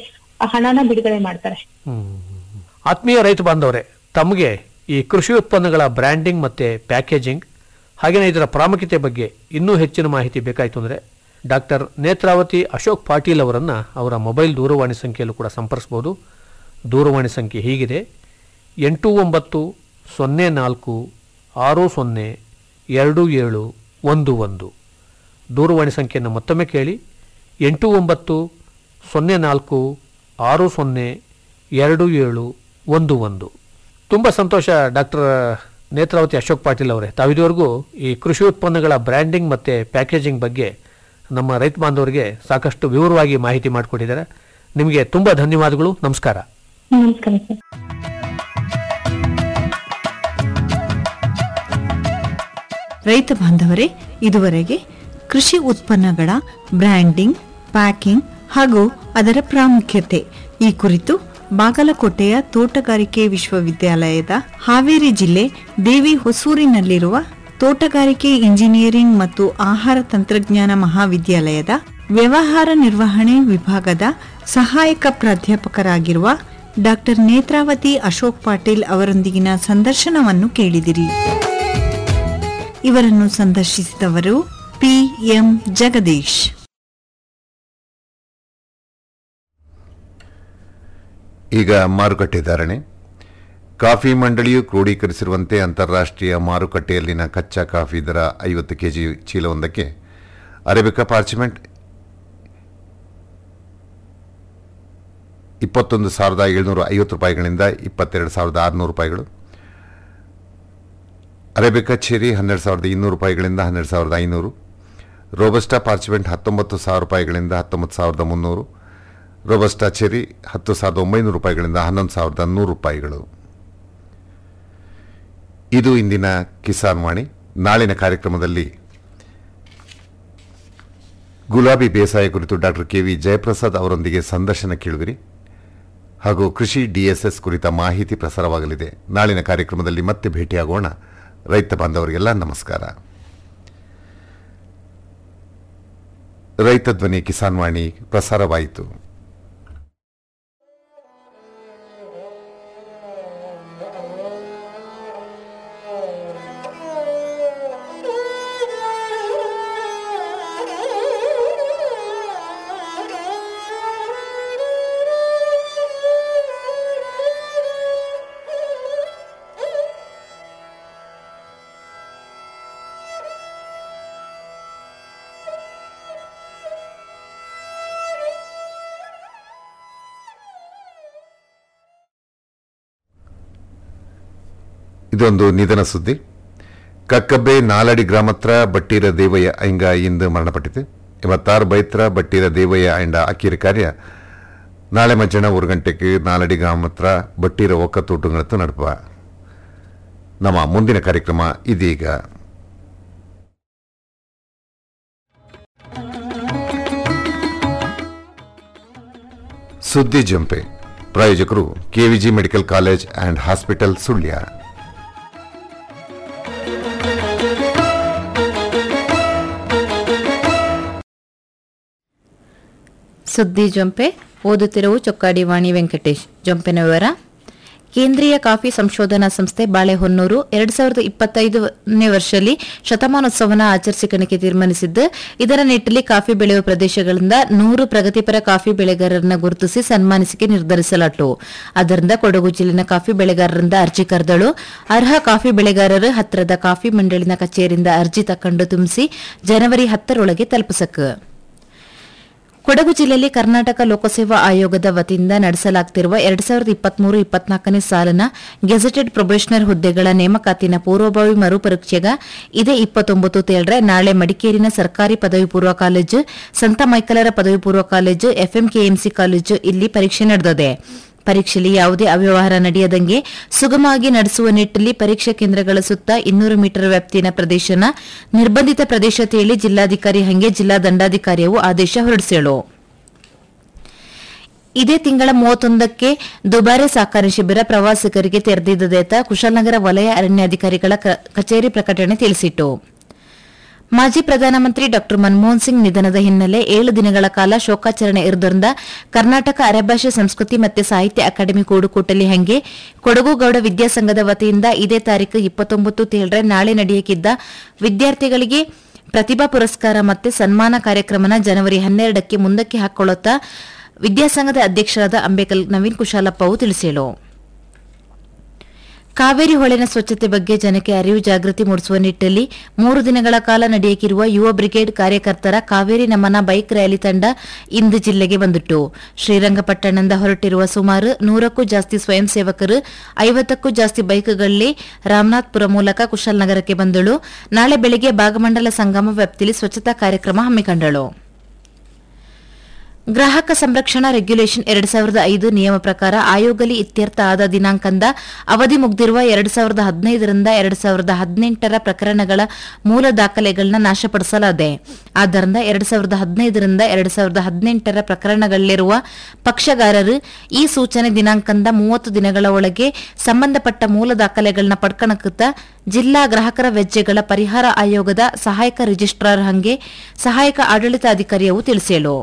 ಹಣನ ಬಿಡುಗಡೆ ಮಾಡ್ತಾರೆ ಹ್ಮ್. ಆತ್ಮೀಯ ರೈತ ಬಾಂಧವರೇ ತಮಗೆ ಈ ಕೃಷಿ ಉತ್ಪನ್ನಗಳ ಬ್ರ್ಯಾಂಡಿಂಗ್ ಮತ್ತು ಪ್ಯಾಕೇಜಿಂಗ್ ಹಾಗೆಯೇ ಇದರ ಪ್ರಾಮುಖ್ಯತೆ ಬಗ್ಗೆ ಇನ್ನೂ ಹೆಚ್ಚಿನ ಮಾಹಿತಿ ಬೇಕಾಯಿತು ಅಂದರೆ ಡಾಕ್ಟರ್ ನೇತ್ರಾವತಿ ಅಶೋಕ್ ಪಾಟೀಲ್ ಅವರನ್ನು ಅವರ ಮೊಬೈಲ್ ದೂರವಾಣಿ ಸಂಖ್ಯೆಯಲ್ಲೂ ಕೂಡ ಸಂಪರ್ಸ್ಬೋದು ದೂರವಾಣಿ ಸಂಖ್ಯೆ ಹೀಗಿದೆ ಎಂಟು ಒಂಬತ್ತು ಸೊನ್ನೆ ನಾಲ್ಕು ಆರು ಸೊನ್ನೆ ಎರಡು ಏಳು ಒಂದು ಒಂದು ದೂರವಾಣಿ ಸಂಖ್ಯೆಯನ್ನು ಮತ್ತೊಮ್ಮೆ ಕೇಳಿ ಎಂಟು ಒಂಬತ್ತು ಸೊನ್ನೆ ನಾಲ್ಕು ಆರು ಸೊನ್ನೆ ಎರಡು ಏಳು ಒಂದು ಒಂದು ತುಂಬ ಸಂತೋಷ ಡಾಕ್ಟರ್ ನೇತ್ರಾವತಿ ಅಶೋಕ್ ಪಾಟೀಲ್ ಅವರೇ ತಾವಿದುವರೆಗೂ ಈ ಕೃಷಿ ಉತ್ಪನ್ನಗಳ ಬ್ರ್ಯಾಂಡಿಂಗ್ ಮತ್ತು ಪ್ಯಾಕೇಜಿಂಗ್ ಬಗ್ಗೆ ನಮ್ಮ ರೈತ ಬಾಂಧವರಿಗೆ ಸಾಕಷ್ಟು ವಿವರವಾಗಿ ಮಾಹಿತಿ ಮಾಡಿಕೊಟ್ಟಿದ್ದಾರೆ ನಿಮಗೆ ತುಂಬ ಧನ್ಯವಾದಗಳು ನಮಸ್ಕಾರ ನಮಸ್ಕಾರ ಸರ್ ರೈತ ಬಾಂಧವರೇ ಇದುವರೆಗೆ ಕೃಷಿ ಉತ್ಪನ್ನಗಳ ಬ್ರ್ಯಾಂಡಿಂಗ್ ಪ್ಯಾಕಿಂಗ್ ಹಾಗೂ ಅದರ ಪ್ರಾಮುಖ್ಯತೆ ಈ ಕುರಿತು ಬಾಗಲಕೋಟೆಯ ತೋಟಗಾರಿಕೆ ವಿಶ್ವವಿದ್ಯಾಲಯದ ಹಾವೇರಿ ಜಿಲ್ಲೆ ದೇವಿ ಹೊಸೂರಿನಲ್ಲಿರುವ ತೋಟಗಾರಿಕೆ ಇಂಜಿನಿಯರಿಂಗ್ ಮತ್ತು ಆಹಾರ ತಂತ್ರಜ್ಞಾನ ಮಹಾವಿದ್ಯಾಲಯದ ವ್ಯವಹಾರ ನಿರ್ವಹಣೆ ವಿಭಾಗದ ಸಹಾಯಕ ಪ್ರಾಧ್ಯಾಪಕರಾಗಿರುವ ಡಾಕ್ಟರ್ ನೇತ್ರಾವತಿ ಅಶೋಕ್ ಪಾಟೀಲ್ ಅವರೊಂದಿಗಿನ ಸಂದರ್ಶನವನ್ನು ಕೇಳಿದಿರಿ ಇವರನ್ನು ಸಂದರ್ಶಿಸಿದವರು ಪಿ ಎಂ ಜಗದೀಶ್ ಈಗ ಮಾರುಕಟ್ಟೆ ಧಾರಣೆ ಕಾಫಿ ಮಂಡಳಿಯು ಕ್ರೋಢೀಕರಿಸಿರುವಂತೆ ಅಂತಾರಾಷ್ಟ್ರೀಯ ಮಾರುಕಟ್ಟೆಯಲ್ಲಿನ ಕಚ್ಚಾ ಕಾಫಿ ದರ ಐವತ್ತು ಕೆಜಿ ಚೀಲವೊಂದಕ್ಕೆ ಅರೇಬಿಕಾ ಪಾರ್ಚಿಮೆಂಟ್ ಇಪ್ಪತ್ತೊಂದು ಸಾವಿರದ ಏಳ್ನೂರ ಐವತ್ತು ರೂಪಾಯಿಗಳಿಂದ ಇಪ್ಪತ್ತೆರಡು ಸಾವಿರದ ಆರುನೂರು ರೂಪಾಯಿಗಳು ಅರೇಬಿಕಾ ಚೆರಿ ಹನ್ನೆರಡು ಸಾವಿರದ ಇನ್ನೂರು ರೂಪಾಯಿಗಳಿಂದ ಹನ್ನೆರಡು ಸಾವಿರದ ಐನೂರು ರೋಬಸ್ಟಾ ಪಾರ್ಚಿಮೆಂಟ್ ಹತ್ತೊಂಬತ್ತು ಸಾವಿರ ರೂಪಾಯಿಗಳಿಂದ ಹತ್ತೊಂಬತ್ತು ಸಾವಿರದ ಮುನ್ನೂರು ರೋಬಸ್ಟಾ ಚೆರಿ ಹತ್ತು ಸಾವಿರದ ಒಂಬೈನೂರು ರೂಪಾಯಿಗಳಿಂದ ಹನ್ನೊಂದು ಸಾವಿರದ ನೂರು ರೂಪಾಯಿಗಳು ಇದು ಇಂದಿನ ಕಿಸಾನ್ ವಾಣಿ ನಾಳಿನ ಕಾರ್ಯಕ್ರಮದಲ್ಲಿ ಗುಲಾಬಿ ಬೇಸಾಯ ಕುರಿತು ಡಾಕ್ಟರ್ ಕೆ ವಿ ಜಯಪ್ರಸಾದ್ ಅವರೊಂದಿಗೆ ಸಂದರ್ಶನ ಕೇಳುವಿರಿ ಹಾಗೂ ಕೃಷಿ ಡಿಎಸ್ಎಸ್ ಕುರಿತ ಮಾಹಿತಿ ಪ್ರಸಾರವಾಗಲಿದೆ ನಾಳಿನ ಕಾರ್ಯಕ್ರಮದಲ್ಲಿ ಮತ್ತೆ ಭೇಟಿಯಾಗೋಣ ರೈತ ಬಾಂಧವರಿಗೆಲ್ಲ ನಮಸ್ಕಾರ ರೈತ ಧ್ವನಿ ಕಿಸಾನ್ ವಾಣಿ ಪ್ರಸಾರವಾಯಿತು ಇದೊಂದು ನಿಧನ ಸುದ್ದಿ ಕಕ್ಕಬ್ಬೆ ನಾಲಡಿ ಗ್ರಾಮತ್ರ ಬಟ್ಟೀರ ದೇವಯ್ಯ ಐಂಗ ಇಂದು ಮರಣಪಟ್ಟಿತು ಇವತ್ತಾರು ಬೈತ್ರ ಬಟ್ಟೀರ ದೇವಯ್ಯ ಐಂಡ ಅಕ್ಕಿರ ಕಾರ್ಯ ನಾಳೆ ಮಧ್ಯಾಹ್ನ ஒரு ಗಂಟೆಗೆ ನಾಲಡಿ ಗ್ರಾಮತ್ರ ಬಟ್ಟೀರ ಒಕ್ಕತೂಟುಗಳತ್ತು ನಡುಪ ನಮ್ಮ ಮುಂದಿನ ಕಾರ್ಯಕ್ರಮ ಇದೀಗ ಸುದ್ದಿ ಜಂಪೆ ಪ್ರಾಯೋಜಕರು KVG medical college and hospital Sullia ಸುದ್ದಿ ಜೊಂಪೆ ಓದುತ್ತಿರುವ ಚೊಕ್ಕಾಡಿ ವಾಣಿ ವೆಂಕಟೇಶ್ ಜೊಂಪೆನ ವಿವರ ಕೇಂದ್ರೀಯ ಕಾಫಿ ಸಂಶೋಧನಾ ಸಂಸ್ಥೆ ಬಾಳೆಹೊನ್ನೂರು ಎರಡ್ ಸಾವಿರದ ಇಪ್ಪತ್ತೈದನೇ ವರ್ಷದಲ್ಲಿ ಶತಮಾನೋತ್ಸವನ ಆಚರಿಸಿಕೊಳ್ಳಕ್ಕೆ ತೀರ್ಮಾನಿಸಿದ್ದು ಇದರ ನಿಟ್ಟಲ್ಲಿ ಕಾಫಿ ಬೆಳೆಯುವ ಪ್ರದೇಶಗಳಿಂದ ನೂರು ಪ್ರಗತಿಪರ ಕಾಫಿ ಬೆಳೆಗಾರರನ್ನ ಗುರುತಿಸಿ ಸನ್ಮಾನಿಸಿಕೆ ನಿರ್ಧರಿಸಲಾಟು ಅದರಿಂದ ಕೊಡಗು ಜಿಲ್ಲೆನ ಕಾಫಿ ಬೆಳೆಗಾರರಿಂದ ಅರ್ಜಿ ಕರೆದಳು ಅರ್ಹ ಕಾಫಿ ಬೆಳೆಗಾರರು ಹತ್ತಿರದ ಕಾಫಿ ಮಂಡಳಿನ ಕಚೇರಿಯಿಂದ ಅರ್ಜಿ ತಕೊಂಡು ತುಂಬಿಸಿ ಜನವರಿ ಹತ್ತರೊಳಗೆ ತಲುಪಿಸಕ್ಕೆ ಕೊಡಗು ಜಿಲ್ಲೆಯಲ್ಲಿ ಕರ್ನಾಟಕ ಲೋಕಸೇವಾ ಆಯೋಗದ ವತಿಯಿಂದ ನಡೆಸಲಾಗುತ್ತಿರುವ ಎರಡ್ ಸಾವಿರದ ಇಪ್ಪತ್ಮೂರು ಇಪ್ಪತ್ನಾಲ್ಕನೇ ಸಾಲಿನ ಗೆಜೆಟೆಡ್ ಪ್ರೊಬೇಷನರ್ ಹುದ್ದೆಗಳ ನೇಮಕಾತಿನ ಪೂರ್ವಭಾವಿ ಮರುಪರೀಕ್ಷೆಗ ಇದೇ ಇಪ್ಪತ್ತೊಂಬತ್ತು ತೇಳ್ರೆ ನಾಳೆ ಮಡಿಕೇರಿನ ಸರ್ಕಾರಿ ಪದವಿ ಪೂರ್ವ ಕಾಲೇಜು ಸಂತ ಮೈಕಲರ ಪದವಿ ಪೂರ್ವ ಕಾಲೇಜು ಎಫ್ಎಂಕೆಎಂಸಿ ಕಾಲೇಜು ಇಲ್ಲಿ ಪರೀಕ್ಷೆ ನಡೆದಿದೆ ಪರೀಕ್ಷೆಯಲ್ಲಿ ಯಾವುದೇ ಅವ್ಯವಹಾರ ನಡೆಯದಂಗೆ ಸುಗಮವಾಗಿ ನಡೆಸುವ ನಿಟ್ಟಲ್ಲಿ ಪರೀಕ್ಷಾ ಕೇಂದ್ರಗಳ ಸುತ್ತ ಇನ್ನೂರು ಮೀಟರ್ ವ್ಯಾಪ್ತಿನ ಪ್ರದೇಶನ ನಿರ್ಬಂಧಿತ ಪ್ರದೇಶ ತೇಳಿ ಜಿಲ್ಲಾಧಿಕಾರಿ ಹಂಗೆ ಜಿಲ್ಲಾ ದಂಡಾಧಿಕಾರಿಯು ಆದೇಶ ಹೊರಡಿಸ್ಯಾಳು ಇದೇ ತಿಂಗಳ ಮೂವತ್ತೊಂದಕ್ಕೆ ದುಬಾರೆ ಸಾಕಾಣೆ ಶಿಬಿರ ಪ್ರವಾಸಿಗರಿಗೆ ತೆರೆದಿದ್ದದೇತ ಕುಶಾಲನಗರ ವಲಯ ಅರಣ್ಯಾಧಿಕಾರಿಗಳ ಕ- ಕಚೇರಿ ಪ್ರಕಟಣೆ ತಿಳಿಸಿತು ಮಾಜಿ ಪ್ರಧಾನಮಂತ್ರಿ ಡಾ ಮನಮೋಹನ್ ಸಿಂಗ್ ನಿಧನದ ಹಿನ್ನೆಲೆ ಏಳು ದಿನಗಳ ಕಾಲ ಶೋಕಾಚರಣೆ ಇರುವುದರಿಂದ ಕರ್ನಾಟಕ ಅರೆಭಾಷೆ ಸಂಸ್ಕೃತಿ ಮತ್ತು ಸಾಹಿತ್ಯ ಅಕಾಡೆಮಿ ಕೂಡುಕೂಟಲಿ ಹಂಗೆ ಕೊಡಗು ಗೌಡ ವಿದ್ಯಾಸಂಘದ ವತಿಯಿಂದ ಇದೇ ತಾರೀಕು ಇಪ್ಪತ್ತೊಂಬತ್ತು ತೇಳ್ರೆ ನಾಳೆ ನಡೆಯಕಿದ್ದ ವಿದ್ಯಾರ್ಥಿಗಳಿಗೆ ಪ್ರತಿಭಾ ಪುರಸ್ಕಾರ ಮತ್ತು ಸನ್ಮಾನ ಕಾರ್ಯಕ್ರಮನ ಜನವರಿ ಹನ್ನೆರಡಕ್ಕೆ ಮುಂದಕ್ಕೆ ಹಾಕೊಳ್ಳುತ್ತಾ ವಿದ್ಯಾಸಂಘದ ಅಧ್ಯಕ್ಷರಾದ ಅಂಬೇಕಲ್ ನವೀನ್ ಕುಶಾಲಪ್ಪವು ತಿಳಿಸಿದರು ಕಾವೇರಿ ಹೊಳೆನ ಸ್ವಚ್ಛತೆ ಬಗ್ಗೆ ಜನಕ್ಕೆ ಅರಿವು ಜಾಗೃತಿ ಮೂಡಿಸುವ ನಿಟ್ಟಲ್ಲಿ ಮೂರು ದಿನಗಳ ಕಾಲ ನಡೆಯಕಿರುವ ಯುವ ಬ್ರಿಗೇಡ್ ಕಾರ್ಯಕರ್ತರ ಕಾವೇರಿ ನಮನ ಬೈಕ್ ರ್ಯಾಲಿ ತಂಡ ಇಂದು ಜಿಲ್ಲೆಗೆ ಬಂದಿಟ್ಟು ಶ್ರೀರಂಗಪಟ್ಟಣದಿಂದ ಹೊರಟಿರುವ ಸುಮಾರು ನೂರಕ್ಕೂ ಜಾಸ್ತಿ ಸ್ವಯಂ ಸೇವಕರು ಐವತ್ತಕ್ಕೂ ಜಾಸ್ತಿ ಬೈಕ್ಗಳಲ್ಲಿ ರಾಮನಾಥ್ಪುರ ಮೂಲಕ ಕುಶಾಲನಗರಕ್ಕೆ ಬಂದಳು ನಾಳೆ ಬೆಳಗ್ಗೆ ಭಾಗಮಂಡಲ ಸಂಗಮ ವ್ಯಾಪ್ತಿಯಲ್ಲಿ ಸ್ವಚ್ಛತಾ ಕಾರ್ಯಕ್ರಮ ಹಮ್ಮಿಕೊಂಡಳು ಗ್ರಾಹಕ ಸಂರಕ್ಷಣಾ ರೆಗ್ಯುಲೇಷನ್ ಎರಡ್ ಸಾವಿರದ ಐದು ನಿಯಮ ಪ್ರಕಾರ ಆಯೋಗಲಿ ಇತ್ಯರ್ಥ ಆದ ದಿನಾಂಕದ ಅವಧಿ ಮುಗ್ದಿರುವ ಎರಡ್ ಸಾವಿರದ ಹದಿನೈದರಿಂದ ಎರಡ್ ಸಾವಿರದ ಹದಿನೆಂಟರ ಪ್ರಕರಣಗಳ ಮೂಲ ದಾಖಲೆಗಳನ್ನ ನಾಶಪಡಿಸಲಾಗಿದೆ ಆದ್ದರಿಂದ ಎರಡ್ ಸಾವಿರದ ಹದಿನೈದರಿಂದ ಎರಡ್ ಸಾವಿರದ ಹದಿನೆಂಟರ ಪ್ರಕರಣಗಳಲ್ಲಿರುವ ಪಕ್ಷಗಾರರು ಈ ಸೂಚನೆ ದಿನಾಂಕದ ಮೂವತ್ತು ದಿನಗಳ ಒಳಗೆ ಸಂಬಂಧಪಟ್ಟ ಮೂಲ ದಾಖಲೆಗಳನ್ನ ಪಡ್ಕಣಕುತ್ತ ಜಿಲ್ಲಾ ಗ್ರಾಹಕರ ವೆಜ್ಜೆಗಳ ಪರಿಹಾರ ಆಯೋಗದ ಸಹಾಯಕ ರಿಜಿಸ್ಟ್ರಾರ್ ಹಂಗೆ ಸಹಾಯಕ ಆಡಳಿತಾಧಿಕಾರಿಯವು ತಿಳಿಸಿದರು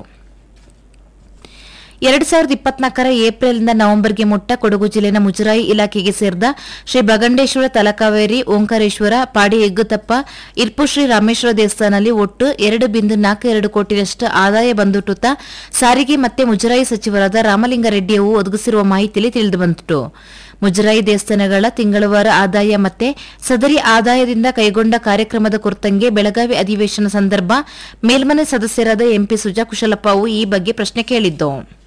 ಎರಡ್ ಸಾವಿರದ ಇಪ್ಪತ್ನಾಲ್ಕರ ಏಪ್ರಿಲ್ನಿಂದ ನವೆಂಬರ್ಗೆ ಮುಟ್ಟ ಕೊಡಗು ಜಿಲ್ಲೆನ ಮುಜರಾಯಿ ಇಲಾಖೆಗೆ ಸೇರಿದ ಶ್ರೀ ಬಗಂಡೇಶ್ವರ ತಲಕಾವೇರಿ ಓಂಕಾರೇಶ್ವರ ಪಾಡಿ ಎಗ್ಗುತಪ್ಪ ಇರ್ಪು ಶ್ರೀ ರಾಮೇಶ್ವರ ದೇವಸ್ಥಾನದಲ್ಲಿ ಒಟ್ಟು ಎರಡು ಬಿಂದು ನಾಲ್ಕು ಎರಡು ಕೋಟಿಯಷ್ಟು ಆದಾಯ ಬಂದುಟುತ್ತ ಸಾರಿಗೆ ಮತ್ತೆ ಮುಜರಾಯಿ ಸಚಿವರಾದ ರಾಮಲಿಂಗಾರೆಡ್ಡಿಯವು ಒದಗಿಸಿರುವ ಮಾಹಿತಿಯಲ್ಲಿ ತಿಳಿದುಬಂದಿತು ಮುಜರಾಯಿ ದೇವಸ್ಥಾನಗಳ ತಿಂಗಳವಾರ ಆದಾಯ ಮತ್ತೆ ಸದರಿ ಆದಾಯದಿಂದ ಕೈಗೊಂಡ ಕಾರ್ಯಕ್ರಮದ ಕುರಿತಂಗೆ ಬೆಳಗಾವಿ ಅಧಿವೇಶನ ಸಂದರ್ಭ ಮೇಲ್ಮನೆ ಸದಸ್ಯರಾದ ಎಂಪಿ ಸುಜಾ ಕುಶಲಪ್ಪ ಅವು ಈ ಬಗ್ಗೆ ಪ್ರಶ್ನೆ ಕೇಳಿದ್ದು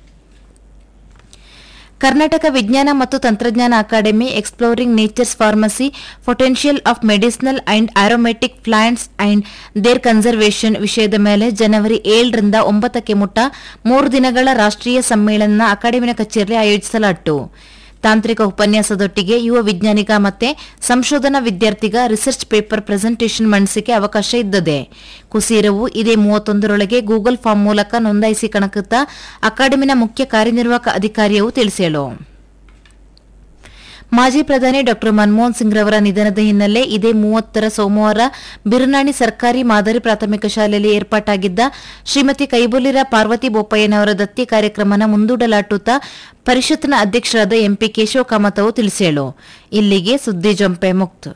ಕರ್ನಾಟಕ ವಿಜ್ಞಾನ ಮತ್ತು ತಂತ್ರಜ್ಞಾನ academy exploring nature's pharmacy potential of medicinal and aromatic plants and their conservation ವಿಷಯದ ಮೇಲೆ ಜನವರಿ ಏಳರಿಂದ ಒಂಬತ್ತಕ್ಕೆ ಮುಟ್ಟ ಮೂರು ದಿನಗಳ ರಾಷ್ಟ್ರೀಯ ಸಮ್ಮೇಳನ ಅಕಾಡೆಮಿನ ಕಚೇರಿಯಲ್ಲಿ ಆಯೋಜಿಸಲಾಯಿತು ತಾಂತ್ರಿಕ ಉಪನ್ಯಾಸದೊಟ್ಟಿಗೆ ಯುವ ವಿಜ್ಞಾನಿಗ ಮತ್ತೆ ಸಂಶೋಧನಾ ವಿದ್ಯಾರ್ಥಿಗ ರಿಸರ್ಚ್ ಪೇಪರ್ ಪ್ರೆಸೆಂಟೇಷನ್ ಮಂಡಿಸಿಕೆ ಅವಕಾಶ ಇದ್ದದೆ ಕುಸೀರವು ಇದೇ ಮೂವತ್ತೊಂದರೊಳಗೆ ಗೂಗಲ್ ಫಾರ್ಮ್ ಮೂಲಕ ನೋಂದಾಯಿಸಿ ಕಣಕುತ್ತ ಅಕಾಡೆಮಿನ ಮುಖ್ಯ ಕಾರ್ಯನಿರ್ವಾಹಕ ಅಧಿಕಾರಿಯವು ತಿಳಿಸಿದರು ಮಾಜಿ ಪ್ರಧಾನಿ ಡಾ ಮನಮೋಹನ್ ಸಿಂಗ್ ರವರ ನಿಧನದ ಹಿನ್ನೆಲೆ ಇದೇ ಮೂವತ್ತರ ಸೋಮವಾರ ಬಿರುನಾಣಿ ಸರ್ಕಾರಿ ಮಾದರಿ ಪ್ರಾಥಮಿಕ ಶಾಲೆಯಲ್ಲಿ ಏರ್ಪಾಟಾಗಿದ್ದ ಶ್ರೀಮತಿ ಕೈಬುಲಿರ ಪಾರ್ವತಿ ಬೋಪಯ್ಯನವರ ದತ್ತಿ ಕಾರ್ಯಕ್ರಮನ ಮುಂದೂಡಲಾಟುತ್ತಾ ಪರಿಷತ್ನ ಅಧ್ಯಕ್ಷರಾದ ಎಂಪಿ ಕೇಶವ ಕಾಮತ್ ಅವರು ತಿಳಿಸಿದರು ಇಲ್ಲಿಗೆ ಸುದ್ದಿ ಜಂಪೆ ಮುಕ್ತ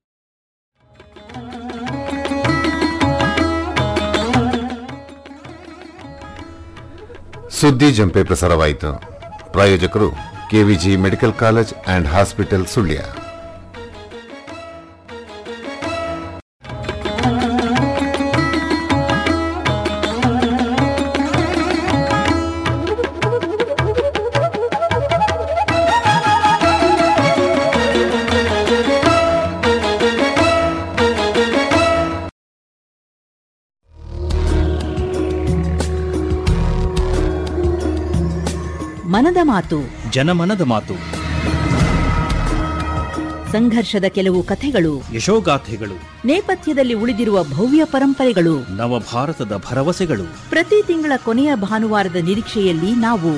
ಸುದ್ದಿ ಜಂಪೆ ಪ್ರಸಾರವಾಯಿತು ಪ್ರಾಯೋಜಕರು KVG medical college and hospital Sullia ಮನದ ಮಾತು ಜನಮನದ ಮಾತು ಸಂಘರ್ಷದ ಕೆಲವು ಕಥೆಗಳು ಯಶೋಗಾಥೆಗಳು ನೇಪಥ್ಯದಲ್ಲಿ ಉಳಿದಿರುವ ಭವ್ಯ ಪರಂಪರೆಗಳು ನವಭಾರತದ ಭರವಸೆಗಳು ಪ್ರತಿ ತಿಂಗಳ ಕೊನೆಯ ಭಾನುವಾರದ ನಿರೀಕ್ಷೆಯಲ್ಲಿ ನಾವು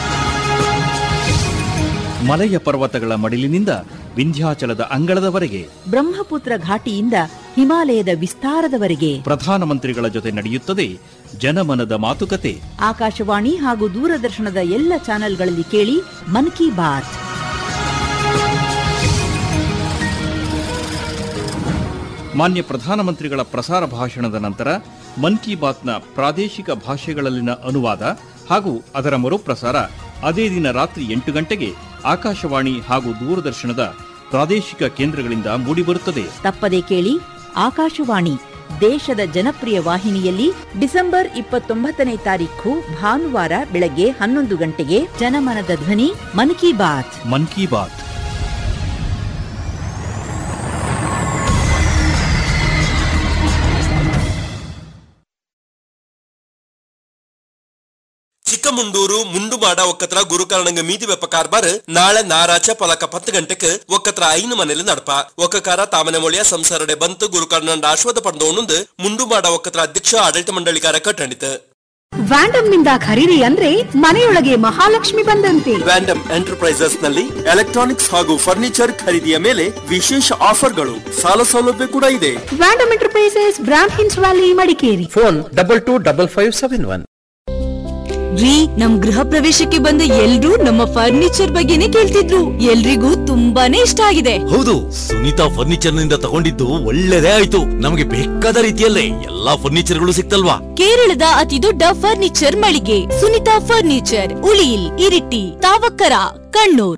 ಮಲೆಯ ಪರ್ವತಗಳ ಮಡಿಲಿನಿಂದ ವಿಂಧ್ಯಾಚಲದ ಅಂಗಳದವರೆಗೆ ಬ್ರಹ್ಮಪುತ್ರ ಘಾಟಿಯಿಂದ ಹಿಮಾಲಯದ ವಿಸ್ತಾರದವರೆಗೆ ಪ್ರಧಾನಮಂತ್ರಿಗಳ ಜೊತೆ ನಡೆಯುತ್ತದೆ ಜನಮನದ ಮಾತುಕತೆ ಆಕಾಶವಾಣಿ ಹಾಗೂ ದೂರದರ್ಶನದ ಎಲ್ಲ ಚಾನೆಲ್ಗಳಲ್ಲಿ ಕೇಳಿ ಮನ್ ಕಿ ಬಾತ್ ಮಾನ್ಯ ಪ್ರಧಾನಮಂತ್ರಿಗಳ ಪ್ರಸಾರ ಭಾಷಣದ ನಂತರ ಮನ್ ಕಿ ಬಾತ್ನ ಪ್ರಾದೇಶಿಕ ಭಾಷೆಗಳಲ್ಲಿನ ಅನುವಾದ ಹಾಗೂ ಅದರ ಮರುಪ್ರಸಾರ ಅದೇ ದಿನ ರಾತ್ರಿ ಎಂಟು ಗಂಟೆಗೆ ಆಕಾಶವಾಣಿ ಹಾಗೂ ದೂರದರ್ಶನದ ಪ್ರಾದೇಶಿಕ ಕೇಂದ್ರಗಳಿಂದ ಮೂಡಿಬರುತ್ತದೆ ತಪ್ಪದೆ ಕೇಳಿ ಆಕಾಶವಾಣಿ ದೇಶದ ಜನಪ್ರಿಯ ವಾಹಿನಿಯಲ್ಲಿ ಡಿಸೆಂಬರ್ ಇಪ್ಪತ್ತೊಂಬತ್ತನೇ ತಾರೀಖು ಭಾನುವಾರ ಬೆಳಗ್ಗೆ ಹನ್ನೊಂದು ಗಂಟೆಗೆ ಜನಮನದ ಧ್ವನಿ ಮನ್ ಕಿ ಬಾತ್ ಮನ್ ಕಿ ಬಾತ್ ಚಿಕ್ಕಮುಂಡೂರು ಮುಂಡುಮಾಡ ಒಕ್ಕತ್ರ ಗುರುಕರ್ಣಂಗ ಮೀದಿ ವೆಪ್ಪ ಕಾರ್ಬಾರ್ ನಾಳೆ ನಾರಾಚ ಪಲಕ ಪತ್ತು ಗಂಟೆಕ್ ಒಕ್ಕತ್ರ ಐನು ಮನೇಲಿ ನಡಪ ಒಕ್ಕಕಾರ ತಾಮನೆ ಮೊಳಿಯ ಸಂಸಾರಡೆ ಬಂತು ಗುರುಕರ್ಣಂಡ ಆಶ್ವಾದ ಪಡೆದೋಣಂದು ಮುಂಡುಮಾಡ ಒಕ್ಕತ್ರ ಅಧ್ಯಕ್ಷ ಆಡಳಿತ ಮಂಡಳಿಕಾರ ಕಟ್ಟಣಿತು ವ್ಯಾಂಡಮ್ ನಿಂದ ಖರೀದಿ ಅಂದ್ರೆ ಮನೆಯೊಳಗೆ ಮಹಾಲಕ್ಷ್ಮಿ ಬಂದಂತೆ ವ್ಯಾಂಡಮ್ ಎಂಟರ್ಪ್ರೈಸಸ್ ನಲ್ಲಿ ಎಲೆಕ್ಟ್ರಾನಿಕ್ಸ್ ಹಾಗೂ ಫರ್ನಿಚರ್ ಖರೀದಿಯ ಮೇಲೆ ವಿಶೇಷ ಆಫರ್ಗಳು ಸಾಲ ಸೌಲಭ್ಯ ಕೂಡ ಇದೆ ವ್ಯಾಂಡಮ್ ಎಂಟರ್ಪ್ರೈಸಸ್ ಬ್ರಾಂಡ್ ಹಿನ್ಸ್ valley Madikeri phone double two double five seven one ರೀ ನಮ್ ಗೃಹ ಪ್ರವೇಶಕ್ಕೆ ಬಂದ ಎಲ್ರೂ ನಮ್ಮ ಫರ್ನಿಚರ್ ಬಗ್ಗೆನೇ ಕೇಳ್ತಿದ್ರು ಎಲ್ರಿಗೂ ತುಂಬಾನೇ ಇಷ್ಟ ಆಗಿದೆ ಹೌದು ಸುನೀತಾ ಫರ್ನಿಚರ್ ನಿಂದ ತಗೊಂಡಿದ್ದು ಒಳ್ಳೆದೇ ಆಯ್ತು ನಮಗೆ ಬೇಕಾದ ರೀತಿಯಲ್ಲೇ ಎಲ್ಲಾ ಫರ್ನಿಚರ್ಗಳು ಸಿಕ್ತಲ್ವಾ ಕೇರಳದ ಅತಿ ದೊಡ್ಡ ಫರ್ನಿಚರ್ ಮಳಿಗೆ ಸುನಿತಾ ಫರ್ನಿಚರ್ ಉಳಿಯಿಲ್ ಇರಿಟಿ ತಾವಕ್ಕರ ಕಣ್ಣೂರ್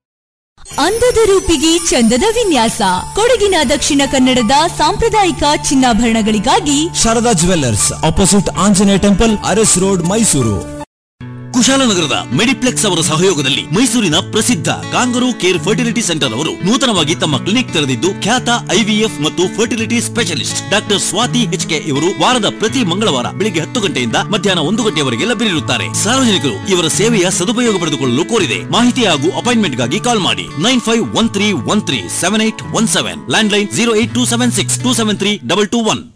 ಅಂದದ ರೂಪಿಗೆ ಚಂದದ ವಿನ್ಯಾಸ ಕೊಡಗಿನ ದಕ್ಷಿಣ ಕನ್ನಡದ ಸಾಂಪ್ರದಾಯಿಕ ಚಿನ್ನಾಭರಣಗಳಿಗಾಗಿ Sharada jewellers opposite Anjaneya temple Aras road Mysuru ಕುಶಾಲನಗರದ ಮೆಡಿಪ್ಲೆಕ್ಸ್ ಅವರ ಸಹಯೋಗದಲ್ಲಿ ಮೈಸೂರಿನ ಪ್ರಸಿದ್ಧ ಕಾಂಗರೂ ಕೇರ್ ಫರ್ಟಿಲಿಟಿ ಸೆಂಟರ್ ಅವರು ನೂತನವಾಗಿ ತಮ್ಮ ಕ್ಲಿನಿಕ್ ತೆರೆದಿದ್ದು ಖ್ಯಾತ ಐವಿಎಫ್ ಮತ್ತು fertility specialist doctor Swati HK ಇವರು ವಾರದ ಪ್ರತಿ ಮಂಗಳವಾರ ಬೆಳಿಗ್ಗೆ ಹತ್ತು ಗಂಟೆಯಿಂದ ಮಧ್ಯಾಹ್ನ ಒಂದು ಗಂಟೆಯವರೆಗೆ ಲಭ್ಯರಿರುತ್ತಾರೆ ಸಾರ್ವಜನಿಕರು ಇವರ ಸೇವೆಯ ಸದುಪಯೋಗ ಪಡೆದುಕೊಳ್ಳಲು ಕೋರಿದೆ ಮಾಹಿತಿ ಹಾಗೂ ಅಪಾಯಿಂಟ್ಮೆಂಟ್ಗಾಗಿ ಕಾಲ್ ಮಾಡಿ nine five one three one three seven eight one seven landline zero eight two seven six two seven three double two one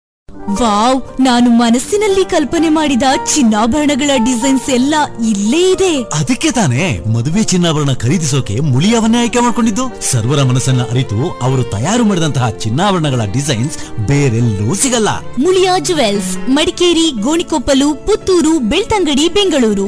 wow ನಾನು ಮನಸ್ಸಿನಲ್ಲಿ ಕಲ್ಪನೆ ಮಾಡಿದ ಚಿನ್ನಾಭರಣಗಳ ಡಿಸೈನ್ಸ್ ಎಲ್ಲ ಇಲ್ಲೇ ಇದೆ ಅದಕ್ಕೆ ತಾನೇ ಮದುವೆ ಚಿನ್ನಾಭರಣ ಖರೀದಿಸೋಕೆ ಮುಳಿಯವನ್ನೇ ಆಯ್ಕೆ ಮಾಡಿಕೊಂಡಿದ್ದು ಸರ್ವರ ಮನಸ್ಸನ್ನ ಅರಿತು ಅವರು ತಯಾರು ಮಾಡಿದಂತಹ ಚಿನ್ನಾಭರಣಗಳ ಡಿಸೈನ್ಸ್ ಬೇರೆಲ್ಲೂ ಸಿಗಲ್ಲ ಮುಳಿಯಾ ಜುವೆಲ್ಸ್ ಮಡಿಕೇರಿ ಗೋಣಿಕೊಪ್ಪಲು ಪುತ್ತೂರು ಬೆಳ್ತಂಗಡಿ ಬೆಂಗಳೂರು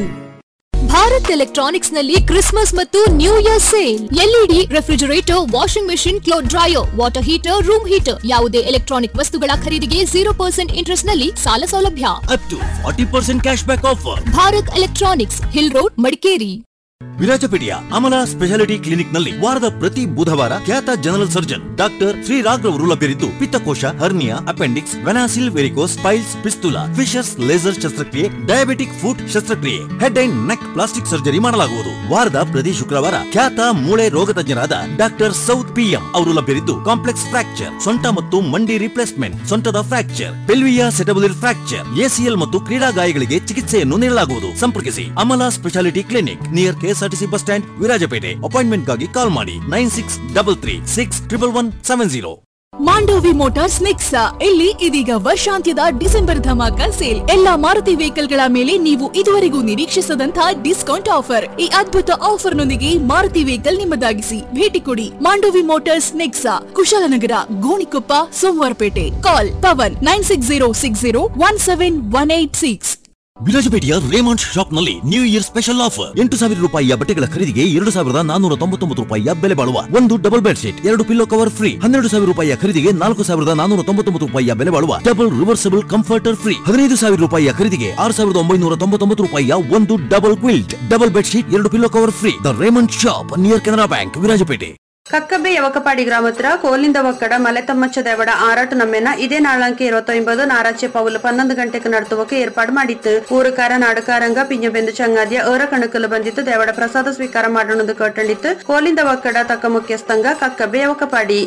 ಭಾರತ್ ಎಲೆಕ್ಟ್ರಾನಿಕ್ಸ್ ನಲ್ಲಿ ಕ್ರಿಸ್ಮಸ್ ಮತ್ತು new year sale LED refrigerator washing machine cloth dryer water heater room heater ಯಾವುದೇ ಎಲೆಕ್ಟ್ರಾನಿಕ್ ವಸ್ತುಗಳ ಖರೀದಿಗೆ ಜೀರೋ ಪರ್ಸೆಂಟ್ ಇಂಟ್ರೆಸ್ಟ್ ನಲ್ಲಿ ಸಾಲ ಸೌಲಭ್ಯ up to forty percent cash back offer Bharat electronics hill road Madikeri ವಿರಾಜಪೇಟೆಯ ಅಮಲ ಸ್ಪೆಷಾಲಿಟಿ ಕ್ಲಿನಿಕ್ ನಲ್ಲಿ ವಾರದ ಪ್ರತಿ ಬುಧವಾರ ಖ್ಯಾತ general surgeon doctor Shri Raghav ಲಭ್ಯರಿದ್ದು ಪಿತ್ತಕೋಶ hernia appendix ವೆನಾಸಿಲ್ varicose piles fistula fissures laser ಶಸ್ತ್ರಕ್ರಿಯೆ ಡಯಾಬಿಟಿಕ್ ಫುಟ್ ಶಸ್ತ್ರಕ್ರಿಯೆ head and neck plastic surgery ಮಾಡಲಾಗುವುದು ವಾರದ ಪ್ರತಿ ಶುಕ್ರವಾರ ಖ್ಯಾತ ಮೂಳೆ ರೋಗ ತಜ್ಞರಾದ ಡಾಕ್ಟರ್ ಸೌತ್ ಪಿಎಂ ಅವರು ಲಭ್ಯರಿದ್ದು ಕಾಂಪ್ಲೆಕ್ಸ್ ಫ್ರಾಕ್ಚರ್ ಸೊಂಟ ಮತ್ತು ಮಂಡಿ ರಿಪ್ಲೇಸ್ಮೆಂಟ್ ಸೊಂಟದ fracture pelvi acetabular fracture ACL ಮತ್ತು ಕ್ರೀಡಾ ಗಾಯಗಳಿಗೆ ಚಿಕಿತ್ಸೆಯನ್ನು ನೀಡಲಾಗುವುದು ಸಂಪರ್ಕಿಸಿ Amala speciality clinic near KSRTC bus stand Virajpet ಅಪಾಯಿಂಟ್ಮೆಂಟ್ಗಾಗಿ ಕಾಲ್ ಮಾಡಿ nine six double three six triple one seven zero Mandovi motors Nexa ಇಲ್ಲಿ ಇದೀಗ ವರ್ಷಾಂತ್ಯದ ಡಿಸೆಂಬರ್ ಧಮಾಕ ಸೇಲ್ ಎಲ್ಲಾ ಮಾರುತಿ ವೆಹಿಕಲ್ ಗಳ ಮೇಲೆ ನೀವು ಇದುವರೆಗೂ ನಿರೀಕ್ಷಿಸದಂತಹ ಡಿಸ್ಕೌಂಟ್ ಆಫರ್ ಈ ಅದ್ಭುತ ಆಫರ್ ನೊಂದಿಗೆ ಮಾರುತಿ ವೆಹಿಕಲ್ ನಿಮ್ಮದಾಗಿಸಿ ಭೇಟಿ ಕೊಡಿ Mandovi motors Nexa Kushalnagar Gonikoppa Somwarpet call Pavan nine six zero six zero one seven one eight six ವಿರಾಜಪೇಟೆಯ ರೇಮಂಡ್ ಶಾಪ್ ನಲ್ಲಿ ನ್ಯೂ ಇಯರ್ ಸ್ಪೆಷಲ್ ಆಫರ್ ಎಂಟು ಸಾವಿರ ರೂಪಾಯಿಯ ಬಟ್ಟೆಗಳ ಖರೀದಿಗೆ ಎರಡು ಸಾವಿರದ ನಾನೂರ ತೊಂಬತ್ತೊಂಬತ್ತು ರೂಪಾಯಿಯ ಬೆಲೆ ಬಾಳುವ ಒಂದು ಡಬಲ್ ಬೆಡ್ ಶೀಟ್ ಎರಡು ಪಿಲ್ಲೋ ಕವರ್ ಫ್ರೀ ಹನ್ನೆರಡು ಸಾವಿರ ರೂಪಾಯಿಯ ಖರೀದಿಗೆ ನಾಲ್ಕು ಸಾವಿರದ ನಾನೂರ ತೊಂಬತ್ತೊಂಬತ್ತು ರೂಪಾಯಿಯ ಬೆಲೆ ಬಾಳುವ ಡಬಲ್ ರಿವರ್ಸಬಲ್ ಕಂಫರ್ಟರ್ ಫ್ರೀ ಹದಿನೈದು ಸಾವಿರ ರೂಪಾಯಿಯ ಖರೀದಿಗೆ ಆರು ಸಾವಿರದ ಒಂಬೈನೂರ ತೊಂಬತ್ತೊಂಬತ್ತು ರೂಪಾಯಿಯ ಒಂದು double quilt double bed sheet ಎರಡು pillow cover free the Raymond shop near Canara bank Virajpet Kakkabbe ಯವಕಪಾಡಿ ಗ್ರಾಮತ್ರ ಕೋಲಿಂದ ಒಕ್ಕಡ ಮಲೆತಮ್ಮಚ್ಚ ದೇವಡ ಆರಾಟ ನಮ್ಮೆನ ಇದೇ ನಾಳಂಕೆ ಇರುವತ್ತೊಂಬದು ನಾರಾಚೆ ಪೌಲು ಪನ್ನೊಂದು ಗಂಟೆಗೆ ನಡ್ತುವಕ್ಕೆ ಏರ್ಪಾಡು ಮಾಡಿತ್ತು ಊರುಕಾರ ನಾಡಕಾರಂಗ ಪಿಂಜಬೆಂದು ಚಂಗಾದಿಯ ಅವರ ಕಣಕಲು ಬಂದಿತ್ತು ದೇವಡ ಪ್ರಸಾದ ಸ್ವೀಕಾರ ಮಾಡೋಣದು ಕಟ್ಟಂಡಿತ್ತು ಕೋಲಿಂದ ಒಕ್ಕಡ ತಕ್ಕ ಮುಖ್ಯಸ್ಥಂಗ ಕಕ್ಕಬ್ಬೆ ಯವಕಪಾಡಿ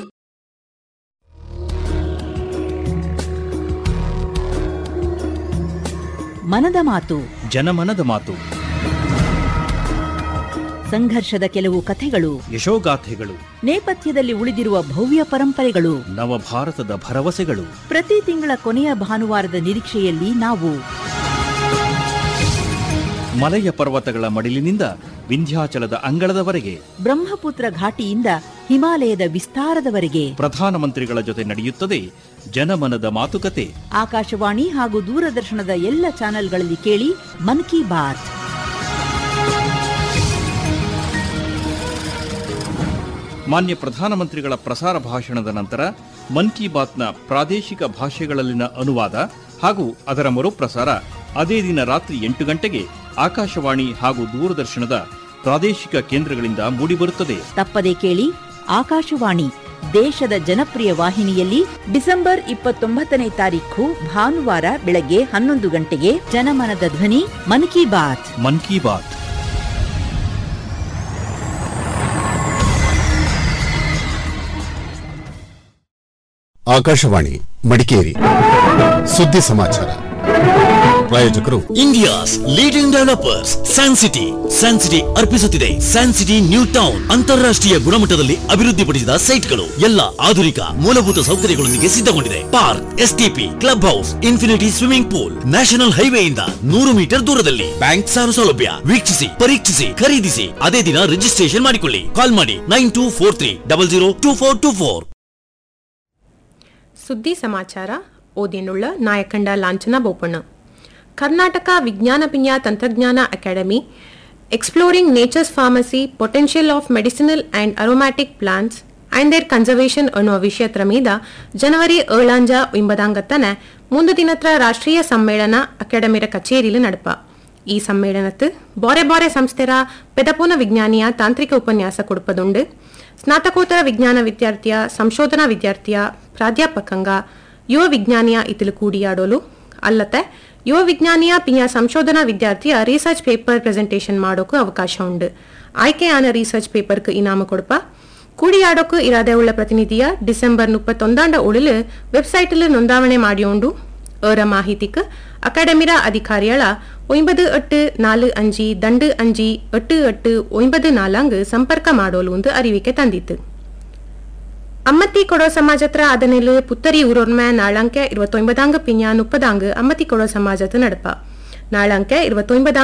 ಮನದ ಮಾತು ಜನಮನದ ಮಾತು ಸಂಘರ್ಷದ ಕೆಲವು ಕಥೆಗಳು ಯಶೋಗಾಥೆಗಳು ನೇಪಥ್ಯದಲ್ಲಿ ಉಳಿದಿರುವ ಭವ್ಯ ಪರಂಪರೆಗಳು ನವಭಾರತದ ಭರವಸೆಗಳು ಪ್ರತಿ ತಿಂಗಳ ಕೊನೆಯ ಭಾನುವಾರದ ನಿರೀಕ್ಷೆಯಲ್ಲಿ ನಾವು ಮಲೆಯ ಪರ್ವತಗಳ ಮಡಿಲಿನಿಂದ ವಿಂಧ್ಯಾಚಲದ ಅಂಗಳದವರೆಗೆ ಬ್ರಹ್ಮಪುತ್ರ ಘಾಟಿಯಿಂದ ಹಿಮಾಲಯದ ವಿಸ್ತಾರದವರೆಗೆ ಪ್ರಧಾನಮಂತ್ರಿಗಳ ಜೊತೆ ನಡೆಯುತ್ತದೆ ಜನಮನದ ಮಾತುಕತೆ ಆಕಾಶವಾಣಿ ಹಾಗೂ ದೂರದರ್ಶನದ ಎಲ್ಲ ಚಾನೆಲ್ಗಳಲ್ಲಿ ಕೇಳಿ ಮನ್ ಕಿ ಬಾತ್ ಮಾನ್ಯ ಪ್ರಧಾನಮಂತ್ರಿಗಳ ಪ್ರಸಾರ ಭಾಷಣದ ನಂತರ ಮನ್ ಕಿ ಬಾತ್ನ ಪ್ರಾದೇಶಿಕ ಭಾಷೆಗಳಲ್ಲಿನ ಅನುವಾದ ಹಾಗೂ ಅದರ ಮರುಪ್ರಸಾರ ಅದೇ ದಿನ ರಾತ್ರಿ ಎಂಟು ಗಂಟೆಗೆ ಆಕಾಶವಾಣಿ ಹಾಗೂ ದೂರದರ್ಶನದ ಪ್ರಾದೇಶಿಕ ಕೇಂದ್ರಗಳಿಂದ ಮೂಡಿಬರುತ್ತದೆ ತಪ್ಪದೆ ಕೇಳಿ ಆಕಾಶವಾಣಿ ದೇಶದ ಜನಪ್ರಿಯ ವಾಹಿನಿಯಲ್ಲಿ ಡಿಸೆಂಬರ್ ಇಪ್ಪತ್ತೊಂಬತ್ತನೇ ತಾರೀಖು ಭಾನುವಾರ ಬೆಳಗ್ಗೆ ಹನ್ನೊಂದು ಗಂಟೆಗೆ ಜನಮನದ ಧ್ವನಿ ಮನ್ ಕಿ ಬಾತ್ ಮನ್ ಕಿ ಬಾತ್ ಆಕಾಶವಾಣಿ ಮಡಿಕೇರಿ ಸುದ್ದಿ ಸಮಾಚಾರ ಪ್ರಾಯೋಜಕರು India's leading developers San city San city ಅರ್ಪಿಸುತ್ತಿದೆ ಸ್ಯಾನ್ ಸಿಟಿ ನ್ಯೂ ಟೌನ್ ಅಂತಾರಾಷ್ಟ್ರೀಯ ಗುಣಮಟ್ಟದಲ್ಲಿ ಅಭಿವೃದ್ಧಿಪಡಿಸಿದ ಸೈಟ್ಗಳು ಎಲ್ಲ ಆಧುನಿಕ ಮೂಲಭೂತ ಸೌಕರ್ಯಗಳೊಂದಿಗೆ ಸಿದ್ಧಗೊಂಡಿದೆ park STP club house infinity swimming pool national ಹೈವೇಯಿಂದ ನೂರು ಮೀಟರ್ ದೂರದಲ್ಲಿ ಬ್ಯಾಂಕ್ ಸಾಲ ಸೌಲಭ್ಯ ವೀಕ್ಷಿಸಿ ಪರೀಕ್ಷಿಸಿ ಖರೀದಿಸಿ ಅದೇ ದಿನ ರಿಜಿಸ್ಟ್ರೇಷನ್ ಮಾಡಿಕೊಳ್ಳಿ ಕಾಲ್ ಮಾಡಿ nine two four three double zero two four two four ಸುದ್ದಿ ಸಮಾಚಾರ ಓದಿನುಳ್ಳ ನಾಯಕಂಡ ಲಾಂಛನ ಬೋಪಣ್ಣ ಕರ್ನಾಟಕ ವಿಜ್ಞಾನ ಪಿನ್ಯ ತಂತ್ರಜ್ಞಾನ academy exploring nature's pharmacy potential of medicinal and aromatic plants and their conservation ಅನ್ನುವ ವಿಷಯತ್ರ ಮೀದ ಜನವರಿ ಏಳಾಂಜ ಒಂಬದಾಂಗತ್ತನ ಮುಂದು ದಿನತ್ರ ರಾಷ್ಟ್ರೀಯ ಸಮ್ಮೇಳನ ಅಕಾಡೆಮಿರ ಕಚೇರಿಲು ನಡಪ ಈ ಸಮ್ಮೇಳನತ್ತು ಬಾರೆ ಬಾರೆ ಸಂಸ್ಥೆರ ಪೆದಪೂನ ವಿಜ್ಞಾನಿಯ ತಾಂತ್ರಿಕ ಉಪನ್ಯಾಸ ಕೊಡುಪದುಂಡು ಸ್ನಾತಕೋತ್ತರ ವಿಜ್ಞಾನ ವಿದ್ಯಾರ್ಥಿಯ ಸಂಶೋಧನಾ ವಿದ್ಯಾರ್ಥಿಯ ಪ್ರಾಧ್ಯಾಪಕಂಗ ಯುವ ವಿಜ್ಞಾನಿಯ ಇತಿಲು ಕೂಡಿಯಾಡೋಲು ಅಲ್ಲದೆ ಯುವ ವಿಜ್ಞಾನಿಯ ಪಿಯ ಸಂಶೋಧನಾ ವಿದ್ಯಾರ್ಥಿಯ ರಿಸರ್ಚ್ ಪೇಪರ್ ಪ್ರೆಸೆಂಟೇಷನ್ ಮಾಡೋಕು ಅವಕಾಶ ಉಂಡು ಆಯ್ಕೆಯಾನ ರಿಸರ್ಚ್ ಪೇಪರ್ക്ക് ಇನಾಮ ಕೊಡುಪ ಕೂಡಿಯಾಡೋಕು ಇರಾದೆ ಉಳ್ಳ ಪ್ರತಿನಿಧಿಯ ಡಿಸೆಂಬರ್ ಮುಪ್ಪತ್ತೊಂದಾಂಡ ಉಳಿಲು ವೆಬ್ಸೈಟಿಲು ನೋಂದಾವಣೆ ಮಾಡಿಯೋಂಡು ಏರ ಮಾಹಿತಿക്ക് ಅಕಾಡೆಮಿರ ಅಧಿಕಾರಿಗಳ ஒன்பது எட்டு நாலு அஞ்சு தண்டு அஞ்சு எட்டு எட்டு ஒன்பது நாலாங்கு ಸಂಪರ್ಕ ಮಾಡೋಲು ಎಂದು ಅರಿವಿಕೆ ತಂದಿತ್ತು ಅಮ್ಮತ್ತಿ ಕೊಡೋ ಸಮಾಜತ್ರ ಅದನೆಲು ಪುತ್ತರಿ ಊರೊರ್ಮೆ ನಾಳಂಕೆ ಇರುವತ್ತೊಂಬದಾಂಗ ಪಿನ್ಯ ಮುಪ್ಪದಾಂಗ್ ಅಮ್ಮತ್ತಿ ಕೊಡೋ ಸಮಾಜದ ನಡಪ ನಾಳಂಕೆ ಇರುವತ್ತೊಂಬದಾಂಗ